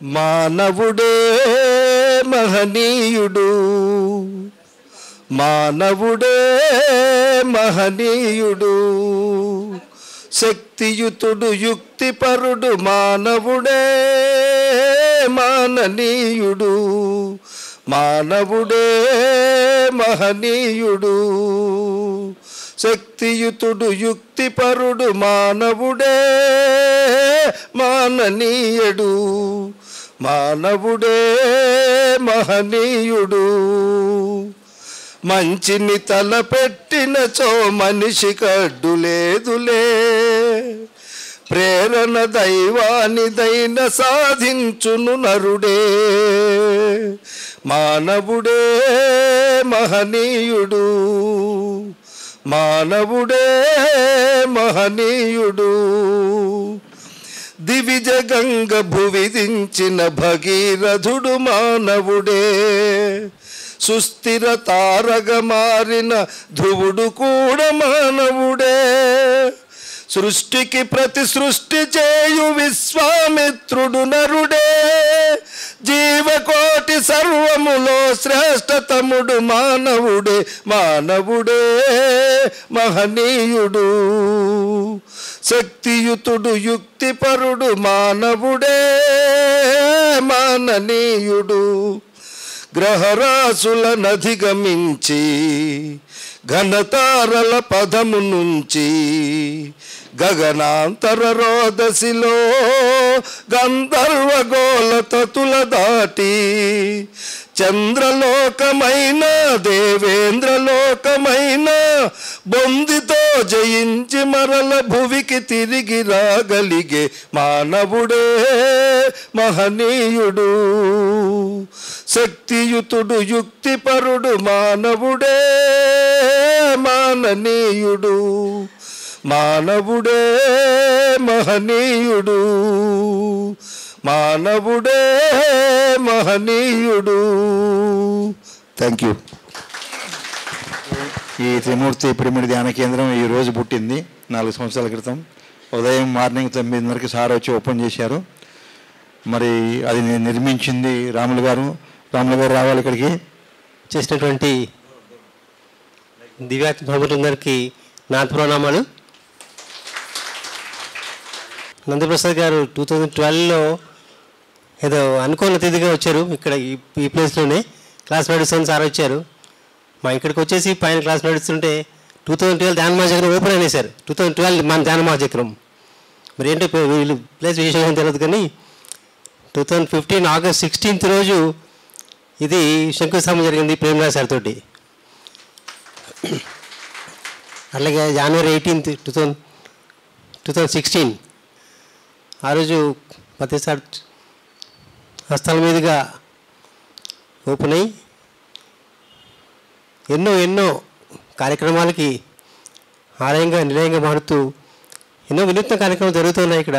మానవుడే మహనీయుడు మానవుడే మహనీయుడు శక్తియుతుడు యుక్తిపరుడు మానవుడే మాననీయుడు మానవుడే మహనీయుడు శక్తియుతుడు యుక్తిపరుడు మానవుడే మాననీయుడు మానవుడే మహనీయుడు మంచిని తలపెట్టినచో మనిషి కడ్డు లేదులే ప్రేరణ దైవానిదైన సాధించును నరుడే మానవుడే మహనీయుడు మానవుడే మహనీయుడు దివిజ గంగ భువిదించిన భగీరథుడు మానవుడే సుస్థిర తారగ మారిన ధ్రువుడు కూడా మానవుడే సృష్టికి ప్రతి సృష్టి చేయు విశ్వామిత్రుడు నరుడే జీవకోటి సర్వములో శ్రేష్టతముడు మానవుడే మానవుడే మహనీయుడు శక్తియుతుడు యుక్తిపరుడు మానవుడే మాననీయుడు గ్రహరాశులనధిగమించి ఘనతారల పదము నుంచి గగనాంతర రోదసిలో గంధర్వ గోల తతుల దాటి చంద్రలోకమైన దేవేంద్రలోకమైన బొందితో జయించి మరల భువికి తిరిగి రాగలిగే మానవుడే మహనీయుడు శక్తియుతుడు యుక్తిపరుడు మానవుడే మాననీయుడు మానవుడే మహనీయుడు మానవుడే మహనీయుడు థ్యాంక్ యూ ఈ త్రిమూర్తి పిరమిడ్ ధ్యాన కేంద్రం ఈ రోజు పుట్టింది నాలుగు సంవత్సరాల క్రితం ఉదయం మార్నింగ్ తొమ్మిదిన్నరకి సార్ వచ్చి ఓపెన్ చేశారు మరి అది ని- నిర్మించింది రాములు గారు రాములు గారు రావాలి ఇక్కడికి చేసినటువంటి దివ్యాత్మ భగవంతులందరికీ నా ప్రణామాలు నందప్రసాద్ గారు టూ థౌజండ్ ట్వెల్వ్లో ఏదో అనుకోని అతిథిగా వచ్చారు ఇక్కడ ఈ ఈ ప్లేస్లోనే క్లాస్ నడుస్తుంది సార్ వచ్చారు మా ఇక్కడికి వచ్చేసి పైన క్లాస్ నడుస్తుంటే two thousand twelve Dhyana Mahachakram open అనేసారు టూ థౌజండ్ ట్వెల్వ్ మన ధ్యాన మహాచక్రం మరి ఏంటో ఇప్పుడు వీళ్ళు ప్లేస్ విశేషంగా తెలియదు కానీ two thousand fifteen August sixteenth రోజు ఇది శంకుస్థాపన జరిగింది ప్రేమరాజ్ సార్ తోటి అలాగే January eighteenth two thousand two thousand sixteen ఆ రోజు ప్రతిసారి హస్తాల మీదుగా ఓపెన్ అయ్యి ఎన్నో ఎన్నో కార్యక్రమాలకి ఆలయంగా నిలయంగా మారుతూ ఎన్నో వినూత్న కార్యక్రమాలు జరుగుతున్నాయి ఇక్కడ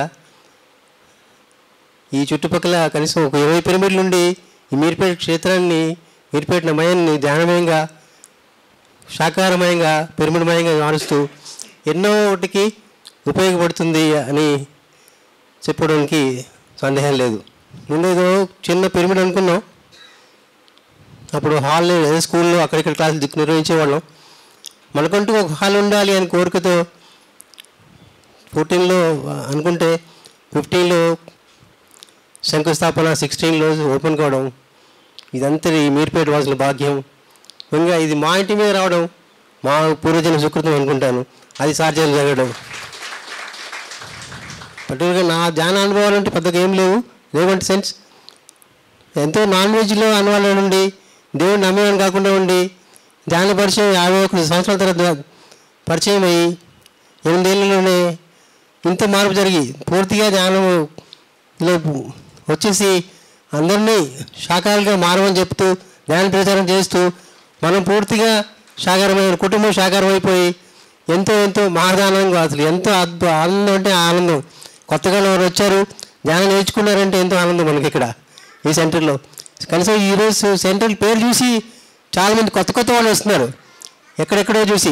ఈ చుట్టుపక్కల కనీసం ఒక ఇరవై పిరమిడ్ల నుండి ఈ మీర్పేట క్షేత్రాన్ని మీర్పేట నమయాన్ని ధ్యానమయంగా శాకాహారమయంగా పిరమిడ్మయంగా మారుస్తూ ఎన్నో వాటికి ఉపయోగపడుతుంది అని చెప్పడానికి సందేహం లేదు ముందు ఏదో చిన్న పిరమిడ్ అనుకున్నాం అప్పుడు హాల్ ఏదో స్కూల్లో అక్కడిక్కడ క్లాసులు దిక్కు నిర్వహించేవాళ్ళం మనకంటూ ఒక హాల్ ఉండాలి అని కోరికతో ఫోర్టీన్లో అనుకుంటే ఫిఫ్టీన్లో శంకుస్థాపన సిక్స్టీన్లో ఓపెన్ కావడం ఇదంతా ఈ మీర్పేట వాసుల భాగ్యం ఇంకా ఇది మా ఇంటి మీద రావడం మా పూర్వజన సుకృతం అనుకుంటాను అది సాధ్యం జరగడం పర్టికులర్గా నా ధ్యాన అనుభవాలు అంటే పెద్దగా ఏం లేవు లేవంటే సెన్స్ ఎంతో నాన్ వెజ్లో అనుభవాల నుండి దేవుడు నమ్మేవాడిని కాకుండా ఉండి ధ్యాన పరిచయం యాభై ఒక సంవత్సరాల తర్వాత పరిచయం అయ్యి ఎనిమిదేళ్లలోనే ఇంత మార్పు జరిగి పూర్తిగా ధ్యానంలో వచ్చేసి అందరినీ శాఖాలుగా మారమని చెప్తూ ధ్యాన ప్రచారం చేస్తూ మనం పూర్తిగా శాకారమైన కుటుంబం శాకారం అయిపోయి ఎంతో ఎంతో మహాదానంగా అసలు ఎంతో అద్భుత ఆనందం అంటే ఆనందం కొత్తగా ఎవరు వచ్చారు ధ్యానం నేర్చుకున్నారంటే ఎంతో ఆనందం మనకి ఇక్కడ ఈ సెంటర్లో కనీసం ఈరోజు సెంటర్ పేరు చూసి చాలామంది కొత్త కొత్త వాళ్ళు వస్తున్నారు ఎక్కడెక్కడో చూసి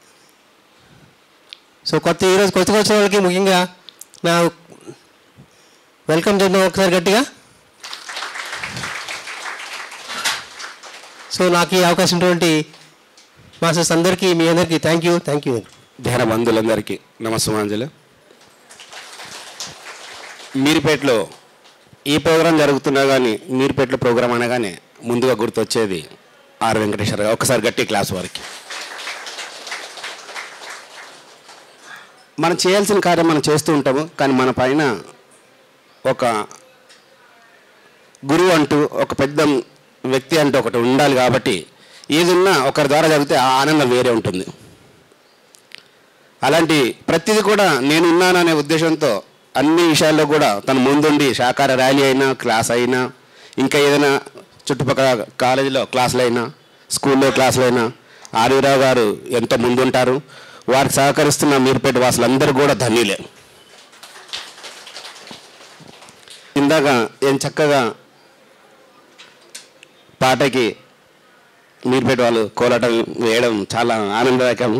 సో కొత్త ఈరోజు కొత్తగా వచ్చిన వాళ్ళకి ముఖ్యంగా నా వెల్కమ్ చేద్దాం ఒకసారి గట్టిగా సో నాకు ఈ అవకాశం ఉన్నటువంటి మాస్టర్స్ అందరికీ మీ అందరికీ థ్యాంక్ యూ థ్యాంక్ యూ ధ్యాన బంధువులందరికీ నమస్సుమాంజలు మీరుపేటలో ఈ ప్రోగ్రాం జరుగుతున్నా కానీ మీరుపేటలో ప్రోగ్రాం అనగానే ముందుగా గుర్తొచ్చేది ఆర్ వెంకటేశ్వర గారు ఒకసారి గట్టి క్లాస్ వారికి మనం చేయాల్సిన కార్యం మనం చేస్తూ ఉంటాము కానీ మన పైన ఒక గురువు అంటూ ఒక పెద్ద వ్యక్తి అంటూ ఒకటి ఉండాలి కాబట్టి ఏదున్నా ఒకరి ద్వారా జరిగితే ఆ ఆనందం వేరే ఉంటుంది అలాంటి ప్రతిదీ కూడా నేను ఉన్నాననే ఉద్దేశంతో అన్ని విషయాల్లో కూడా తను ముందుండి శాకార ర్యాలీ అయినా క్లాస్ అయినా ఇంకా ఏదైనా చుట్టుపక్కల కాలేజీలో క్లాసులు అయినా స్కూల్లో క్లాసులు అయినా ఆర్వీరావు గారు ఎంతో ముందుంటారు వారికి సహకరిస్తున్న మీరుపేట వాసులందరూ కూడా ధన్యులే ఇందాక ఏం చక్కగా పాటకి మీరుపేట వాళ్ళు కోలాటం వేయడం చాలా ఆనందదాయకం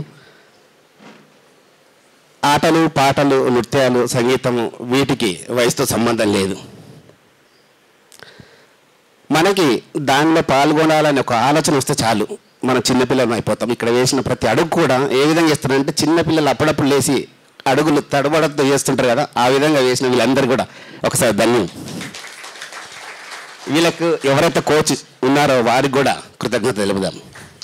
ఆటలు పాటలు నృత్యాలు సంగీతము వీటికి వయసుతో సంబంధం లేదు మనకి దానిలో పాల్గొనాలని ఒక ఆలోచన వస్తే చాలు మనం చిన్నపిల్లలు అయిపోతాం ఇక్కడ వేసిన ప్రతి అడుగు కూడా ఏ విధంగా చేస్తారంటే చిన్నపిల్లలు అప్పుడప్పుడు లేచి అడుగులు తడబడతో చేస్తుంటారు కదా ఆ విధంగా వేసిన వీళ్ళందరూ కూడా ఒకసారి ధన్యం వీళ్ళకు ఎవరైతే కోచ్ ఉన్నారో వారికి కూడా కృతజ్ఞత తెలుపుదాం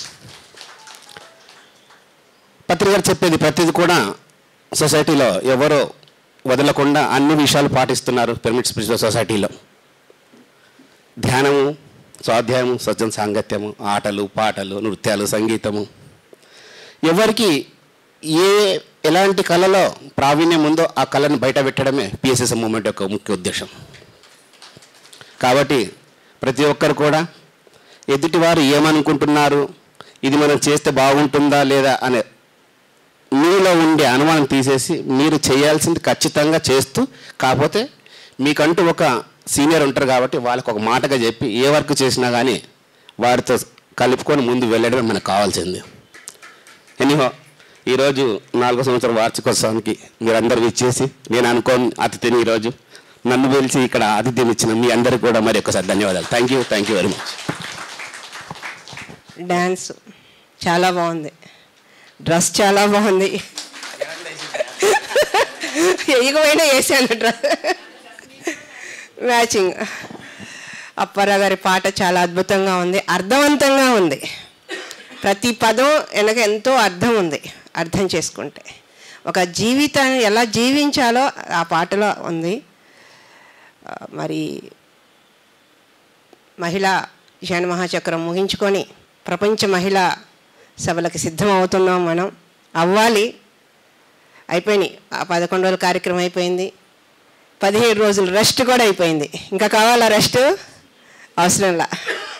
పత్రిక గారు చెప్పేది ప్రతిది కూడా సొసైటీలో ఎవరో వదలకుండా అన్ని విషయాలు పాటిస్తున్నారు పిరమిడ్ స్పిరిచువల్ సొసైటీలో ధ్యానము స్వాధ్యాయము సజ్జన సాంగత్యము ఆటలు పాటలు నృత్యాలు సంగీతము ఎవరికి ఏ ఎలాంటి కళలో ప్రావీణ్యం ఉందో ఆ కళను బయట పెట్టడమే పిఎస్ఎస్ మూమెంట్ యొక్క ముఖ్య ఉద్దేశం కాబట్టి ప్రతి ఒక్కరు కూడా ఎదుటివారు ఏమనుకుంటున్నారు ఇది మనం చేస్తే బాగుంటుందా లేదా అనే మీలో ఉండే అనుమానం తీసేసి మీరు చేయాల్సింది ఖచ్చితంగా చేస్తూ కాకపోతే మీకంటూ ఒక సీనియర్ ఉంటారు కాబట్టి వాళ్ళకి ఒక మాటగా చెప్పి ఏ వర్క్ చేసినా కానీ వారితో కలుపుకొని ముందు వెళ్ళడమే మనకు కావాల్సింది ఎనీహో ఈరోజు నాలుగో సంవత్సరం వార్షికోత్సవానికి మీరందరూ ఇచ్చేసి నేను అనుకోని అతిథిని ఈరోజు నన్ను పిలిచి ఇక్కడ అతిథిని ఇచ్చిన మీ అందరికీ కూడా మరి ఒకసారి ధన్యవాదాలు thank you thank you very much dance చాలా బాగుంది డ్రెస్ చాలా బాగుంది వేయకపోయినా వేసాను డ్రెస్ మ్యాచింగ్ అప్పారావు గారి పాట చాలా అద్భుతంగా ఉంది అర్థవంతంగా ఉంది ప్రతి పదం వెనక ఎంతో అర్థం ఉంది అర్థం చేసుకుంటే ఒక జీవితాన్ని ఎలా జీవించాలో ఆ పాటలో ఉంది ఆ, మరి మహిళా జన మహాచక్రం ముగించుకొని ప్రపంచ మహిళా సభలకు సిద్ధం అవుతున్నాం మనం అవ్వాలి అయిపోయినాయి ఆ పదకొండు రోజుల కార్యక్రమం అయిపోయింది పదిహేడు రోజులు రెస్ట్ కూడా అయిపోయింది ఇంకా కావాలా రెస్ట్ అవసరంలా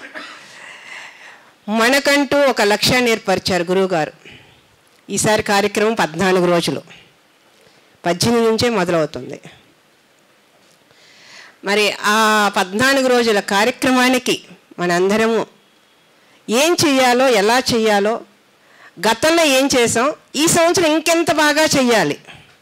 మనకంటూ ఒక లక్ష్యాన్ని ఏర్పరిచారు గురువుగారు ఈసారి కార్యక్రమం పద్నాలుగు రోజులు పద్దెనిమిది నుంచే మొదలవుతుంది మరి ఆ పద్నాలుగు రోజుల కార్యక్రమానికి మనందరము ఏం చెయ్యాలో ఎలా చెయ్యాలో గతంలో ఏం చేసాం ఈ సంవత్సరం ఇంకెంత బాగా చెయ్యాలి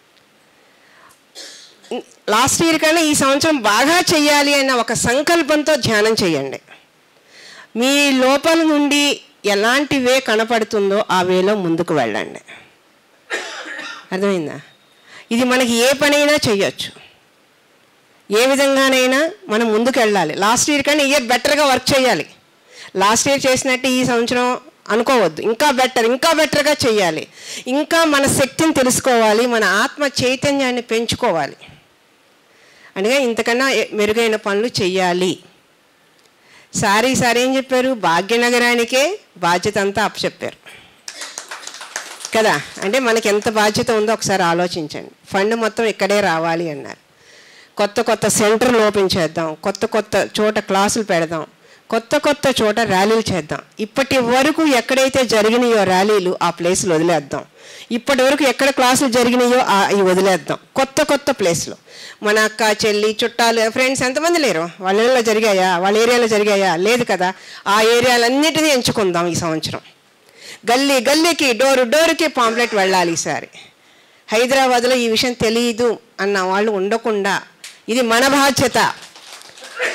లాస్ట్ ఇయర్ కన్నా ఈ సంవత్సరం బాగా చెయ్యాలి అన్న ఒక సంకల్పంతో ధ్యానం చేయండి మీ లోపల నుండి ఎలాంటి వే కనపడుతుందో ఆ వేలో ముందుకు వెళ్ళండి అర్థమైందా ఇది మనకి ఏ పనైనా చెయ్యొచ్చు ఏ విధంగానైనా మనం ముందుకు వెళ్ళాలి లాస్ట్ ఇయర్ కన్నా ఇయర్ బెటర్గా వర్క్ చేయాలి లాస్ట్ ఇయర్ చేసినట్టు ఈ సంవత్సరం అనుకోవద్దు ఇంకా బెటర్ ఇంకా బెటర్గా చేయాలి ఇంకా మన శక్తిని తెలుసుకోవాలి మన ఆత్మ చైతన్యాన్ని పెంచుకోవాలి అనగా ఇంతకన్నా ఎ- మెరుగైన పనులు చెయ్యాలి సారీ సారీ ఏం చెప్పారు భాగ్యనగరానికే బాధ్యత అంతా అప్పచెప్పారు కదా అంటే మనకి ఎంత బాధ్యత ఉందో ఒకసారి ఆలోచించండి ఫండ్ మొత్తం ఇక్కడే రావాలి అన్నారు కొత్త కొత్త సెంటర్లు ఓపెన్ చేద్దాం కొత్త కొత్త చోట క్లాసులు పెడదాం కొత్త కొత్త చోట ర్యాలీలు చేద్దాం ఇప్పటి వరకు ఎక్కడైతే జరిగినాయో ర్యాలీలు ఆ ప్లేస్లు వదిలేద్దాం ఇప్పటి వరకు ఎక్కడ క్లాసులు జరిగినాయో ఆ అవి వదిలేద్దాం కొత్త కొత్త ప్లేస్లో మన అక్క చెల్లి చుట్టాలు ఫ్రెండ్స్ ఎంతమంది లేరు వాళ్ళ ఇళ్ళలో జరిగాయా వాళ్ళ ఏరియాలో జరిగాయా లేదు కదా ఆ ఏరియాలన్నిటినీ ఎంచుకుందాం ఈ సంవత్సరం గల్లీ గల్లీకి డోరు డోరుకి పాంప్లెట్ వెళ్ళాలి ఈసారి హైదరాబాద్లో ఈ విషయం తెలియదు అన్న వాళ్ళు ఉండకుండా ఇది మన బాధ్యత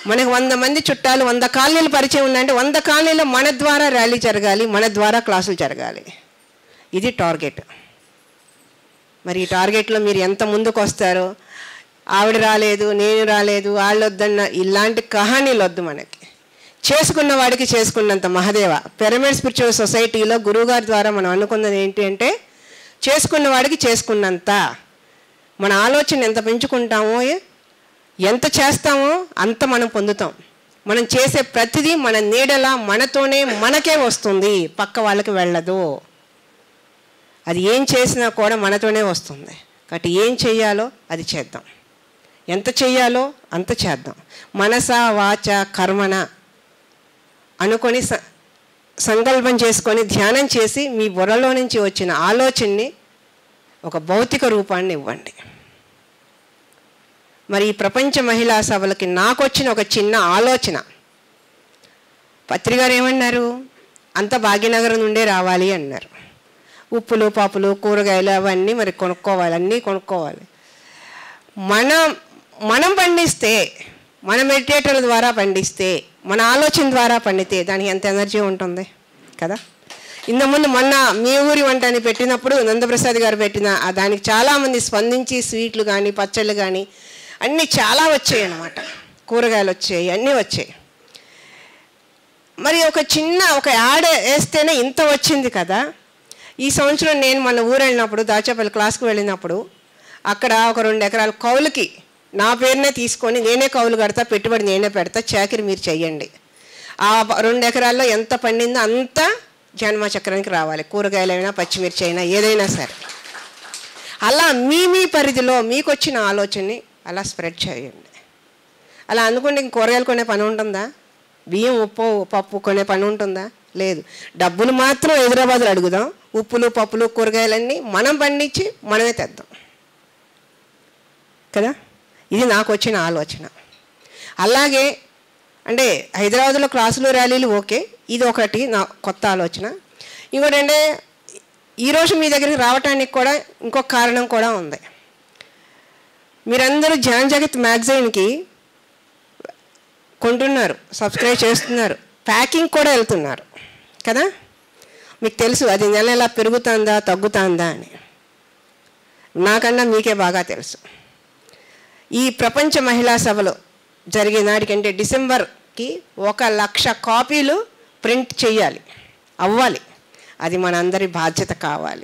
మనకు వంద మంది చుట్టాలు వంద కాలనీలు పరిచయం ఉందంటే వంద కాలనీలో మన ద్వారా ర్యాలీ జరగాలి మన ద్వారా క్లాసులు జరగాలి ఇది టార్గెట్ మరి ఈ టార్గెట్లో మీరు ఎంత ముందుకు వస్తారో ఆవిడ రాలేదు నేను రాలేదు వాళ్ళు వద్దన్న ఇలాంటి కహానీలు వద్దు మనకి చేసుకున్న వాడికి చేసుకున్నంత మహదేవ పిరమిడ్ స్పిరిచువల్ సొసైటీలో గురువుగారి ద్వారా మనం అనుకున్నది ఏంటి అంటే చేసుకున్న వాడికి చేసుకున్నంత మన ఆలోచన ఎంత పెంచుకుంటామో ఎంత చేస్తామో అంత మనం పొందుతాం మనం చేసే ప్రతిదీ మన నీడలా మనతోనే మనకే వస్తుంది పక్క వాళ్ళకి వెళ్ళదు అది ఏం చేసినా కూడా మనతోనే వస్తుంది కాబట్టి ఏం చెయ్యాలో అది చేద్దాం ఎంత చెయ్యాలో అంత చేద్దాం మనస వాచ కర్మణ అనుకొని స- సంకల్పం చేసుకొని ధ్యానం చేసి మీ బుర్రలో నుంచి వచ్చిన ఆలోచనని ఒక భౌతిక రూపాన్ని ఇవ్వండి మరి ఈ ప్రపంచ మహిళా సభలకి నాకు వచ్చిన ఒక చిన్న ఆలోచన పత్రికారు ఏమన్నారు అంత భాగ్యనగరం నుండే రావాలి అన్నారు ఉప్పులు పప్పులు కూరగాయలు అవన్నీ మరి కొనుక్కోవాలి అన్నీ కొనుక్కోవాలి మనం మనం పండిస్తే మన మెడిటేటర్ల ద్వారా పండిస్తే మన ఆలోచన ద్వారా పండితే దానికి ఎంత ఎనర్జీ ఉంటుంది కదా ఇంతకుముందు మొన్న మీ ఊరి వంట అని పెట్టినప్పుడు నందప్రసాద్ గారు పెట్టిన ఆ దానికి చాలామంది స్పందించి స్వీట్లు కానీ పచ్చళ్ళు కానీ అన్నీ చాలా వచ్చాయి అన్నమాట కూరగాయలు వచ్చాయి అన్నీ వచ్చాయి మరి ఒక చిన్న ఒక యాడ్ వేస్తేనే ఇంత వచ్చింది కదా ఈ సంవత్సరం నేను మన ఊరు వెళ్ళినప్పుడు దాచేపల్లి క్లాస్కి వెళ్ళినప్పుడు అక్కడ ఒక రెండు ఎకరాల కౌలుకి నా పేరునే తీసుకొని నేనే కౌలు కడతా పెట్టుబడి నేనే పెడతా చాకరి మీరు చెయ్యండి ఆ ప- రెండు ఎకరాల్లో ఎంత పండిందో అంత జన్మ చక్రానికి రావాలి కూరగాయలైనా పచ్చిమిర్చి అయినా ఏదైనా సరే అలా మీ మీ పరిధిలో మీకు వచ్చిన ఆలోచనని అలా స్ప్రెడ్ చేయండి అలా అనుకుంటే ఇంక కూరగాయలు కొనే పని ఉంటుందా బియ్యం ఉప్పు పప్పు కొనే పని ఉంటుందా లేదు డబ్బులు మాత్రం హైదరాబాద్లో అడుగుదాం ఉప్పులు పప్పులు కూరగాయలన్నీ మనం పండించి మనమే తెద్దాం కదా ఇది నాకు వచ్చిన ఆలోచన అలాగే అంటే హైదరాబాద్లో క్లాసులు ర్యాలీలు ఓకే ఇది ఒకటి నా కొత్త ఆలోచన ఇంకోటి అంటే ఈరోజు మీ దగ్గరికి రావటానికి కూడా ఇంకొక కారణం కూడా ఉంది మీరందరూ జాన్ జగత్ మ్యాగజైన్కి కొంటున్నారు సబ్స్క్రైబ్ చేస్తున్నారు ప్యాకింగ్ కూడా వెళ్తున్నారు కదా మీకు తెలుసు అది నెల ఎలా పెరుగుతుందా తగ్గుతుందా అని నాకన్నా మీకే బాగా తెలుసు ఈ ప్రపంచ మహిళా సభలు జరిగే నాటికంటే డిసెంబర్కి ఒక లక్ష కాపీలు ప్రింట్ చేయాలి అవ్వాలి అది మనందరి బాధ్యత కావాలి